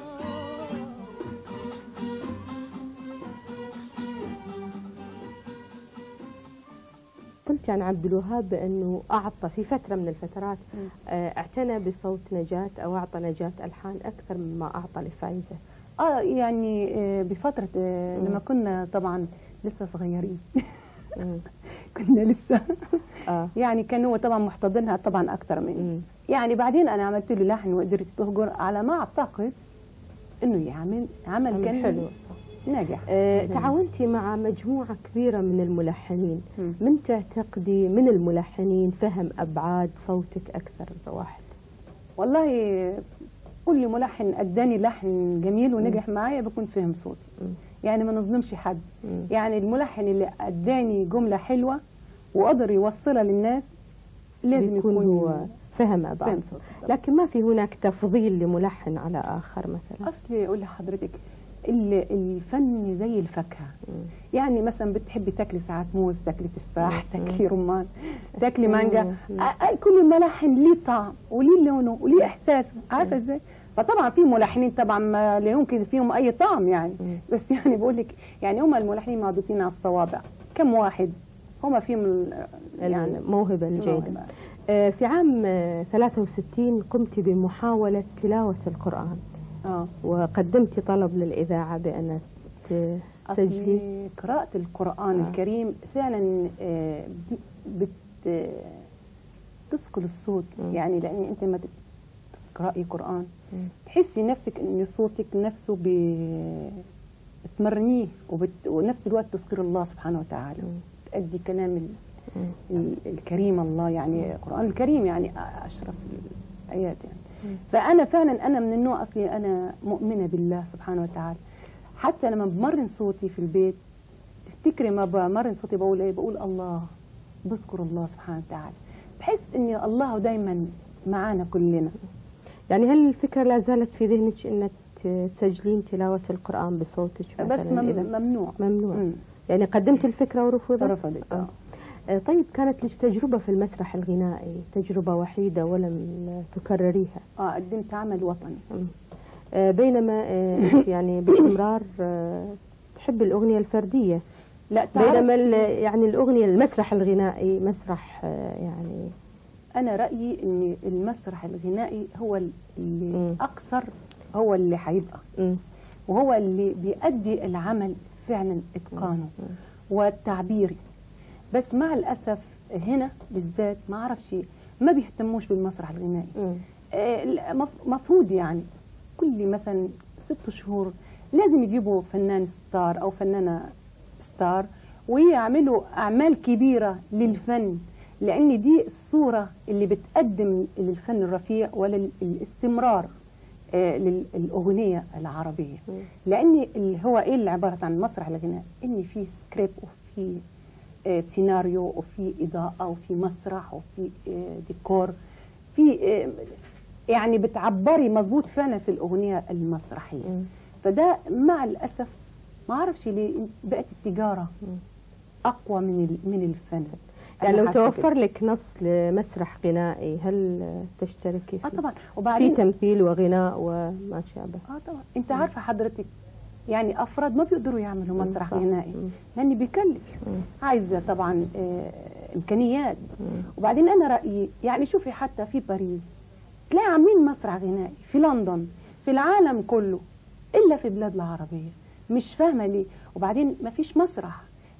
قلت عن عبد الوهاب بأنه أعطى في فترة من الفترات آه، اعتنى بصوت نجاة أو أعطى نجاة ألحان أكثر مما أعطى لفايزة اه يعني آه، بفترة آه، مم. لما كنا طبعا لسه صغيرين مم. كنا لسه آه. يعني كان هو طبعا محتضنها طبعا اكثر مني مم. يعني بعدين انا عملت له لحن وقدرت تهجر على ما اعتقد انه يعمل عمل كان حلو ناجح آه، تعاونتي مع مجموعة كبيرة من الملحنين مم. من تعتقدي من الملحنين فهم أبعاد صوتك أكثر واحد والله كل ملحن اداني لحن جميل ونجح معايا بكون فهم صوتي مم. يعني ما نظلمش حد مم. يعني الملحن اللي اداني جمله حلوه وقدر يوصلها للناس لازم بيكون يكون هو فهم أبعاد فهم صوتي طبعاً. لكن ما في هناك تفضيل لملحن على آخر مثلا اصلي اقول لحضرتك ال- الفن زي الفاكهه مم. يعني مثلا بتحبي تاكلي ساعات موز تاكلي تفاح مم. تاكلي رمان تاكلي مانجا مم. آ- آ- كل ملحن ليه طعم وليه لونه وليه احساسه عارفه ازاي فطبعا في ملحنين طبعا ما لا يمكن فيهم اي طعم يعني مم. بس يعني بقول لك يعني هم الملحنين معدودين على الصوابع كم واحد هم فيهم ال- يعني الموهبة الجيدة الموهبة. آه، في عام آه، 63 قمت بمحاولة تلاوة القرآن اه وقدمت طلب للإذاعة بأن ت- تسجلي أصلي قراءة القرآن آه. الكريم فعلا آه، بت آه، تثقل الصوت مم. يعني لأن أنت لما تقرأي قرآن مم. تحسي نفسك إن صوتك نفسه ب- بتمرنيه وبت... ونفس الوقت تذكر الله سبحانه وتعالى مم. تأدي كلام ال... مم. ال- الكريم الله يعني القرآن الكريم يعني أشرف الآيات يعني مم. فأنا فعلا أنا من النوع أصلي أنا مؤمنة بالله سبحانه وتعالى حتى لما بمرن صوتي في البيت تفتكري ما بمرن صوتي بقول إيه بقول الله بذكر الله سبحانه وتعالى بحس إن الله دايما معانا كلنا يعني هل الفكرة لا زالت في ذهنك أن ت- تسجلين تلاوة القرآن بصوتك بس مثلاً مم- إذا- ممنوع ممنوع مم. يعني قدمت الفكرة ورفضت رفضت آه. آه. آه، طيب كانت لك تجربة في المسرح الغنائي تجربة وحيدة ولم تكرريها اه قدمت عمل وطني مم. آه، بينما آه، أنت يعني باستمرار آه، تحب الأغنية الفردية لا تعرف بينما ال- يعني الأغنية المسرح الغنائي مسرح آه، يعني انا رايي ان المسرح الغنائي هو اللي مم. اكثر هو اللي هيبقى مم. وهو اللي بيأدي العمل فعلا اتقانه والتعبيري بس مع الاسف هنا بالذات ما اعرفش ما بيهتموش بالمسرح الغنائي مم. آه، لا، مف- مفروض يعني كل مثلا ست شهور لازم يجيبوا فنان ستار او فنانه ستار ويعملوا اعمال كبيره للفن لان دي الصوره اللي بتقدم للفن الرفيع وللاستمرار آه، للاغنيه العربيه مم. لان اللي هو ايه اللي عباره عن مسرح الغناء ان في سكريبت وفي آه، سيناريو وفي اضاءه وفي مسرح وفي آه، ديكور في آه، يعني بتعبري مظبوط فعلا في الاغنيه المسرحيه مم. فده مع الاسف ما اعرفش ليه بقت التجاره مم. اقوى من ال- من الفن يعني أنا لو حاسة توفر كده. لك نص لمسرح غنائي هل آه، تشتركي اه فيه؟ طبعا في وبعدين تمثيل وغناء وما شابه اه طبعا انت عارفه حضرتك يعني افراد ما بيقدروا يعملوا مم، مسرح صح. غنائي مم. لان بيكلف مم. عايزه طبعا آه، امكانيات مم. وبعدين انا رايي يعني شوفي حتى في باريس تلاقي عاملين مسرح غنائي في لندن في العالم كله الا في بلاد العربيه مش فاهمه ليه وبعدين ما فيش مسرح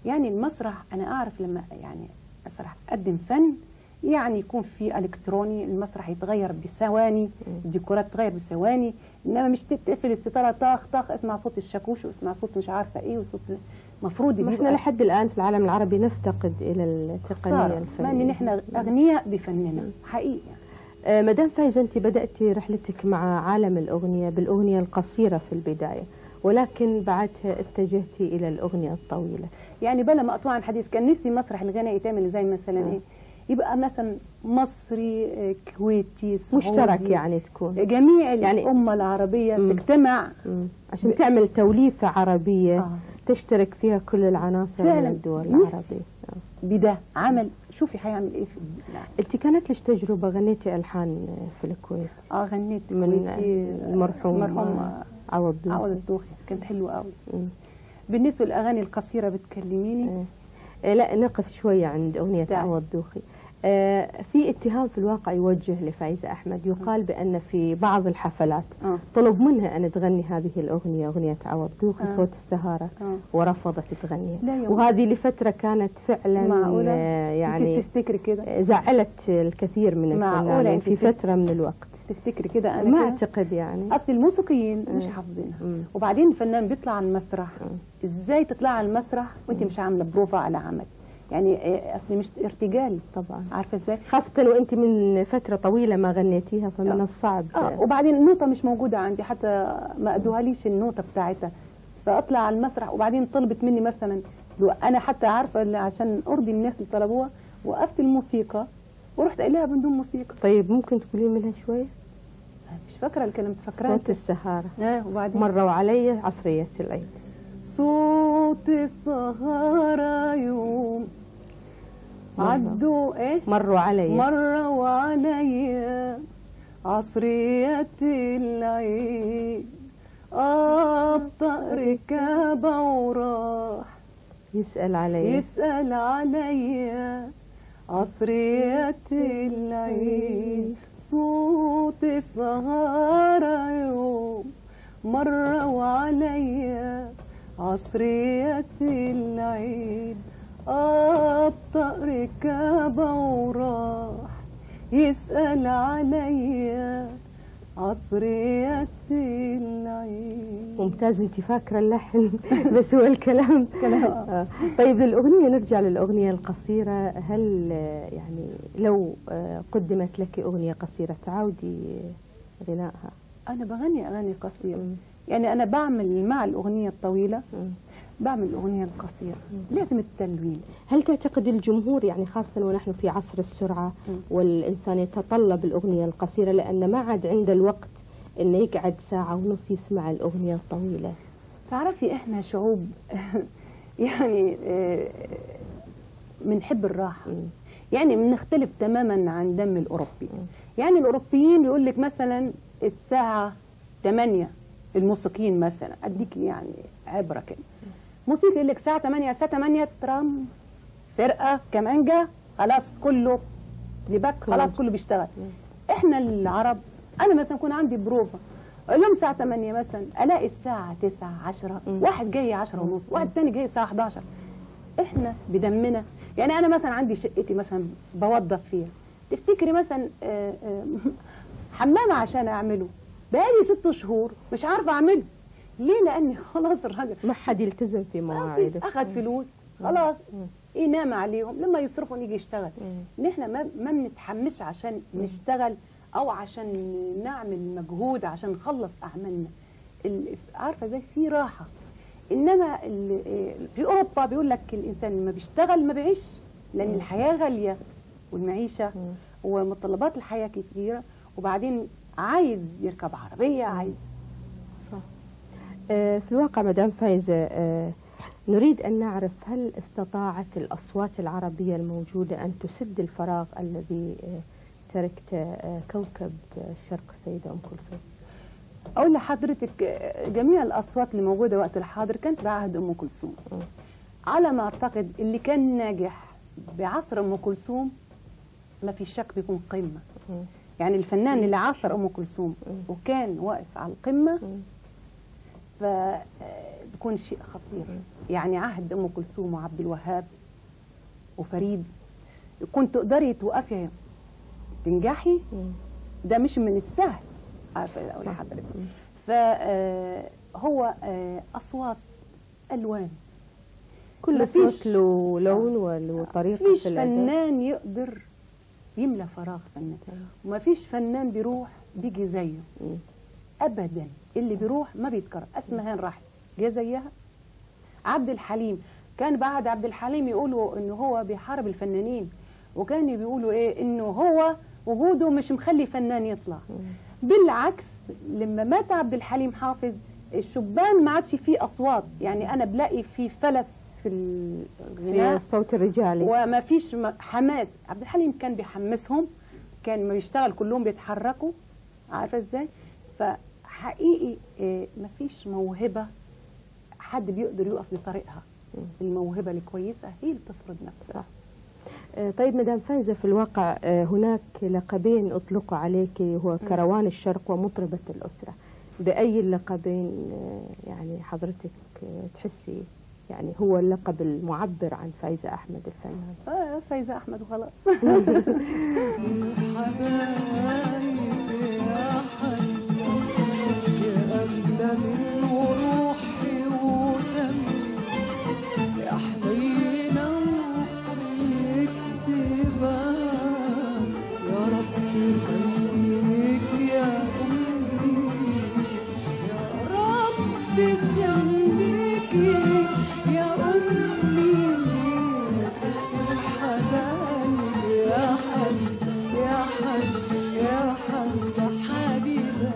يعني المسرح انا اعرف لما يعني مسرح اقدم فن يعني يكون في الكتروني المسرح يتغير بثواني الديكورات تتغير بثواني انما مش تقفل الستاره طاخ طاخ اسمع صوت الشاكوش واسمع صوت مش عارفه ايه وصوت المفروض ما احنا لحد الان في العالم العربي نفتقد الى التقنيه خساره مع ان الفنيه احنا اغنياء بفننا حقيقي آه، مدام فايزة أنت بدأتي رحلتك مع عالم الأغنية بالأغنية القصيرة في البداية ولكن بعدها اتجهتي إلى الأغنية الطويلة يعني بلا ما اطوع عن حديث كان نفسي مسرح الغناء يتعمل زي مثلا ايه يبقى مثلا مصري آه، كويتي سعودي مشترك يعني تكون جميع يعني- يعني الأمة العربية مم. تجتمع مم. عشان تعمل توليفة عربية آه. تشترك فيها كل العناصر فعلاً. من الدول نفسي. العربية آه. بده عمل شوفي حيعمل ايه في لا. أنت كانت لك تجربة غنيتي ألحان في الكويت اه غنيت من كويتي المرحوم مرحوم آه، عوض بن- عوض الدوخي كانت حلوة قوي مم. بالنسبة للأغاني القصيرة بتكلميني آه. آه، لا نقف شوية عند أغنية تعال. عوض دوخي آه، في اتهام في الواقع يوجه لفايزة أحمد يقال بأن في بعض الحفلات اه طلب منها أن تغني هذه الأغنية أغنية عوض دوخي آه. صوت السهارة اه ورفضت تغنيها لا يا وهذه لفترة كانت فعلا معقولة؟ آه، يعني يعني تفتكري كده زعلت الكثير من معقولة الفنانين أنت في تف- فترة من الوقت تفتكري كده أنا ما كده؟ أعتقد يعني اصل الموسيقيين مش مم. حافظينها مم. وبعدين الفنان بيطلع على المسرح مم. ازاي تطلع على المسرح وانت مش عامله بروفا على عمل يعني إيه، اصل مش ارتجال طبعا عارفه ازاي خاصة وأنت من فترة طويلة ما غنيتيها فمن آه. الصعب اه وبعدين النوتة مش موجودة عندي حتى ما ادوهاليش النوتة بتاعتها فاطلع على المسرح وبعدين طلبت مني مثلا لو انا حتى عارفة اللي عشان ارضي الناس اللي طلبوها وقفت الموسيقى ورحت قايلها بدون موسيقى طيب ممكن تقولي منها شوية مش فاكرة الكلام فاكراه صوت السهارة اه وبعدين مروا علي عصرية العيد صوت السهارة يوم مرة. عدوا ايه مروا علي مرة وعليا عصرية العيد أبطأ ركابة وراح يسأل علي يسأل عليا عصرية العيد صوت السهارة يوم مرة وعليا عصرية العيد أبطأ ركابة وراح يسأل عليا عصرية العيد ممتاز انت فاكره اللحن بس هو الكلام كلام. آه. طيب للاغنيه نرجع للاغنيه القصيره هل آه، يعني لو آه، قدمت لك اغنيه قصيره تعودي غنائها أنا بغني أغاني قصيرة يعني أنا بعمل مع الأغنية الطويلة بعمل الأغنية القصيرة لازم التلوين هل تعتقد الجمهور يعني خاصة ونحن في عصر السرعة مم. والإنسان يتطلب الأغنية القصيرة لأن ما عاد عنده الوقت إنه يقعد ساعة ونص يسمع الأغنية الطويلة تعرفي إحنا شعوب يعني آه، بنحب الراحة مم. يعني بنختلف تماما عن دم الأوروبي يعني الأوروبيين يقول لك مثلا الساعة 8 الموسيقيين مثلا أديك يعني عبرة كده موسيقى يقول لك الساعة 8 الساعة 8 ترام فرقة كمانجا خلاص كله لبك خلاص كله بيشتغل احنا العرب انا مثلا يكون عندي بروفا اقول لهم الساعه 8 مثلا الاقي الساعه 9 10 واحد جاي 10 ونص واحد تاني جاي الساعه 11 احنا بدمنا يعني انا مثلا عندي شقتي مثلا بوظف فيها تفتكري مثلا آه، آه، حمام عشان اعمله بقالي ست شهور مش عارفه اعمله ليه لاني خلاص الراجل ما حد يلتزم في مواعيده اخذ فلوس خلاص ينام عليهم لما يصرفوا نيجي يشتغل ان احنا ما ما بنتحمسش عشان نشتغل او عشان نعمل مجهود عشان نخلص اعمالنا ال- عارفه زي في راحه انما ال- في اوروبا بيقول لك الانسان لما بيشتغل ما بيعيش لان الحياه غاليه والمعيشه ومتطلبات الحياه كتيره وبعدين عايز يركب عربيه عايز صح آه، في الواقع مدام فايزة آه، نريد أن نعرف هل استطاعت الأصوات العربية الموجودة أن تسد الفراغ الذي آه، تركت آه، كوكب الشرق السيدة أم كلثوم اقول لحضرتك آه، جميع الاصوات اللي موجوده وقت الحاضر كانت بعهد ام كلثوم على ما اعتقد اللي كان ناجح بعصر ام كلثوم ما في شك بيكون قمه يعني الفنان اللي عاصر ام كلثوم وكان واقف على القمه ف آه، يكون شيء خطير يعني عهد ام كلثوم وعبد الوهاب وفريد كنت تقدري توقفي تنجحي ده مش من السهل عارفه اقول لحضرتك فهو اصوات الوان كل مفيش- صوت له لون وله طريقة مفيش في الأداء. فنان يقدر يملى فراغ فنان ومفيش فنان بيروح بيجي زيه مم. ابدا اللي بيروح ما بيتكرر اسمهان راحت جه زيها عبد الحليم كان بعد عبد الحليم يقولوا ان هو بيحارب الفنانين وكان بيقولوا ايه انه هو وجوده مش مخلي فنان يطلع بالعكس لما مات عبد الحليم حافظ الشبان ما عادش فيه اصوات يعني انا بلاقي في فلس في في الغناء الصوت الرجالي وما فيش م- حماس عبد الحليم كان بيحمسهم كان ما يشتغل كلهم بيتحركوا عارفه ازاي فحقيقي إيه، ما فيش موهبه حد بيقدر يقف لطريقها الموهبه الكويسه هي اللي تفرض نفسها صح. آه، طيب مدام فايزة في الواقع آه، هناك لقبين أطلقوا عليك هو كروان الشرق ومطربة الأسرة بأي اللقبين آه، يعني حضرتك آه، تحسي يعني هو اللقب المعبر عن فايزة أحمد الفنان آه فايزه احمد وخلاص حبايبي يا حبيبي يا أغلى من روحي ودمي يا حنينة ومكتبة يا رب خليك يا أمي يا رب خليك يا أمي يا ست الحبايب يا حبيبي يا حبيبي يا حبيبي حبيبي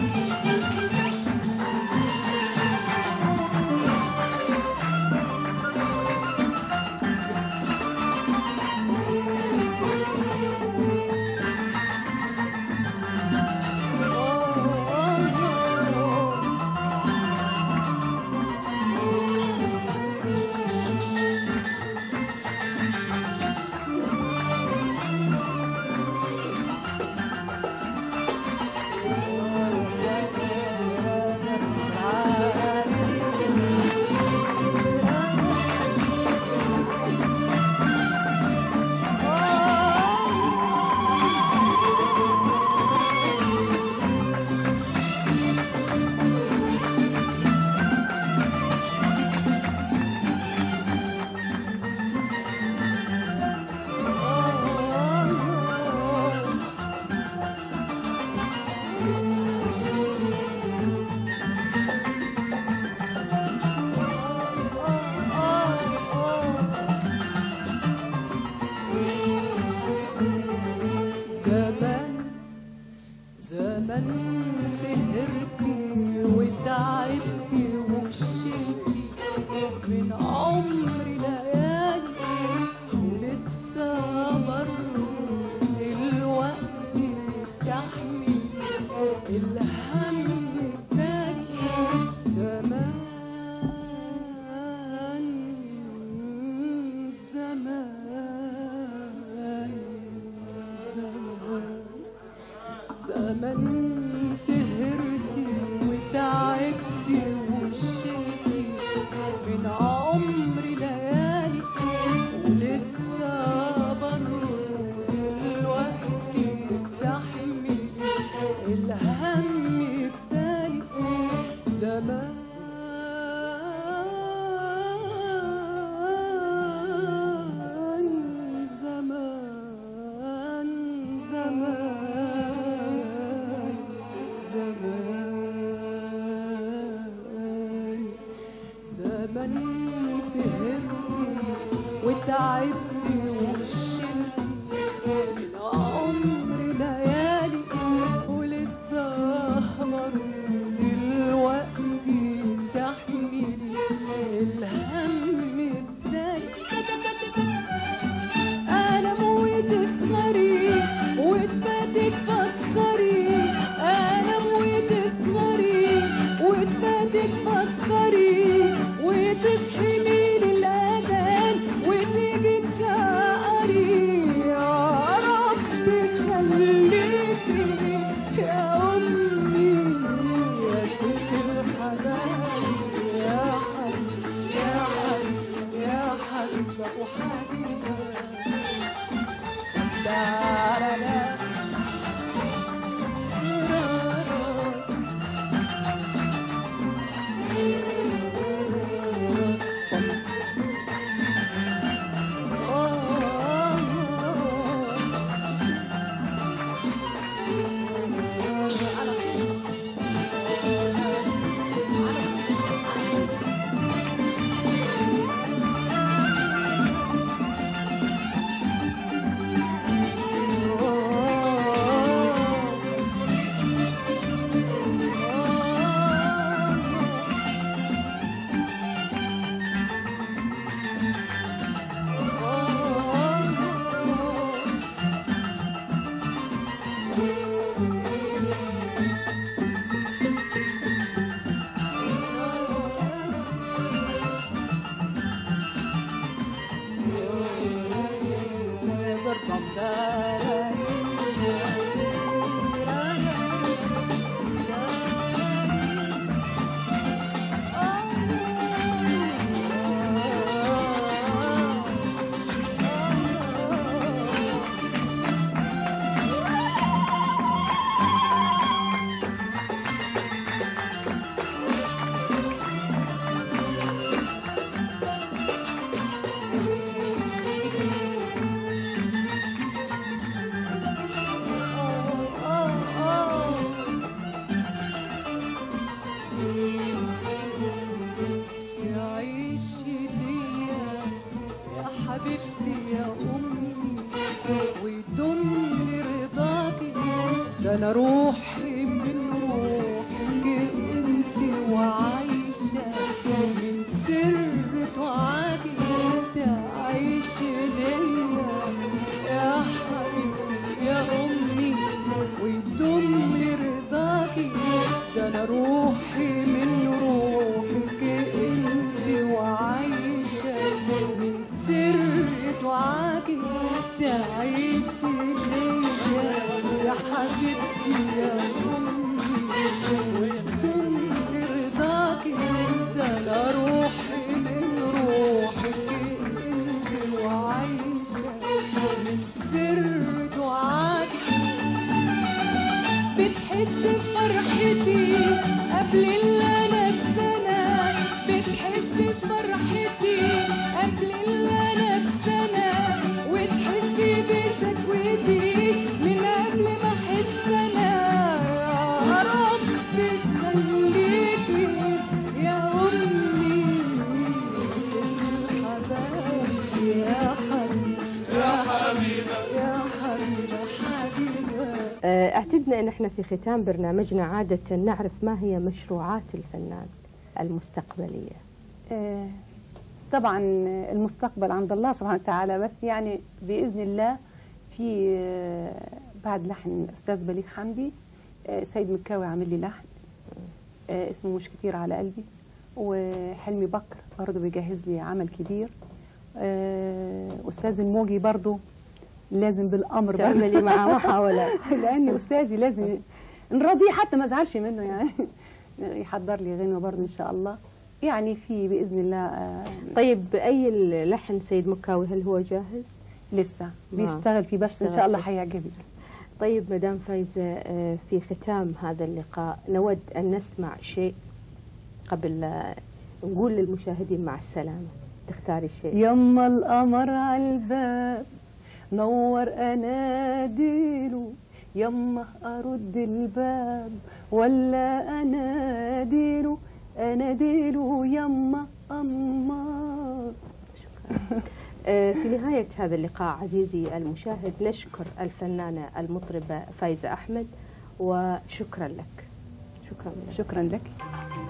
زمان زمان سهرتي وتعبتي وشلتي من عمري ليالي ولسه برضه دلوقتي بتحمي الهم التاني زمان زمان زمان زمن سهرتي وتعبتي وشلتي من عمري ليالي ولسه برضه دلوقتي بتحمي الهم بتاعي زمان زمان زمان زمان زمان سهرتي وتعبتي وشلتي من عمري ليالي ولسه احمر دلوقتي تحملي الهم الدايق انا موت اسمري وتباتي تفكري انا موت اسمري وتباتي تفكري وتصحي من الاذان وتيجي تشقري تعيش ليا يا حبيبتي يا أمي ويدوم رضاكي ده أنا روحي من روحك أنت وعايشة من سر دعاكي تعيش ليا يا حبيبتي يا أمي ويدوم رضاكي ده أنا روحي من روحك انت وعايشة من سر دعاكي تعيشي ليا يا حبيبتي يا أمي ويدوم رضاكي ده أنا روحي من روحك انت وعايشة من سر دعاكي بتحس بفرحتي قبل اللي انا بسنة بتحس بفرحتي قبل اللي انا بسنة وتحسي بشكوتي من قبل ما احس انا يا رب تخليكي يا امي ست الحبايب يا حبيبي يا حبيبه يا حبيبه حبيبه آه، اعتدنا ان احنا في ختام برنامجنا عادة نعرف ما هي مشروعات الفنان المستقبلية آه، طبعا المستقبل عند الله سبحانه وتعالى بس يعني بإذن الله في آه، بعد لحن أستاذ بليغ حمدي آه، سيد مكاوي عامل لي لحن آه، اسمه مش كتير على قلبي وحلمي بكر برضه بيجهز لي عمل كبير آه، أستاذ الموجي برضه لازم بالأمر برضه. تعملي معه محاولة لان استاذي لازم نراضيه حتى ما ازعلش منه يعني يحضر لي غنوه برضه ان شاء الله يعني في باذن الله آه، طيب أي لحن سيد مكاوي هل هو جاهز؟ لسه بيشتغل فيه بس ان اشتغل شاء الله فيه. هيعجبك طيب مدام فايزة آه، في ختام هذا اللقاء نود أن نسمع شيء قبل آه، نقول للمشاهدين مع السلامة تختاري شيء يما القمر على الباب نور اناديله يما ارد الباب ولا اناديله اناديله يما امار آه، في نهاية هذا اللقاء عزيزي المشاهد نشكر الفنانة المطربة فايزة أحمد وشكرا لك شكرا لك شكرا لك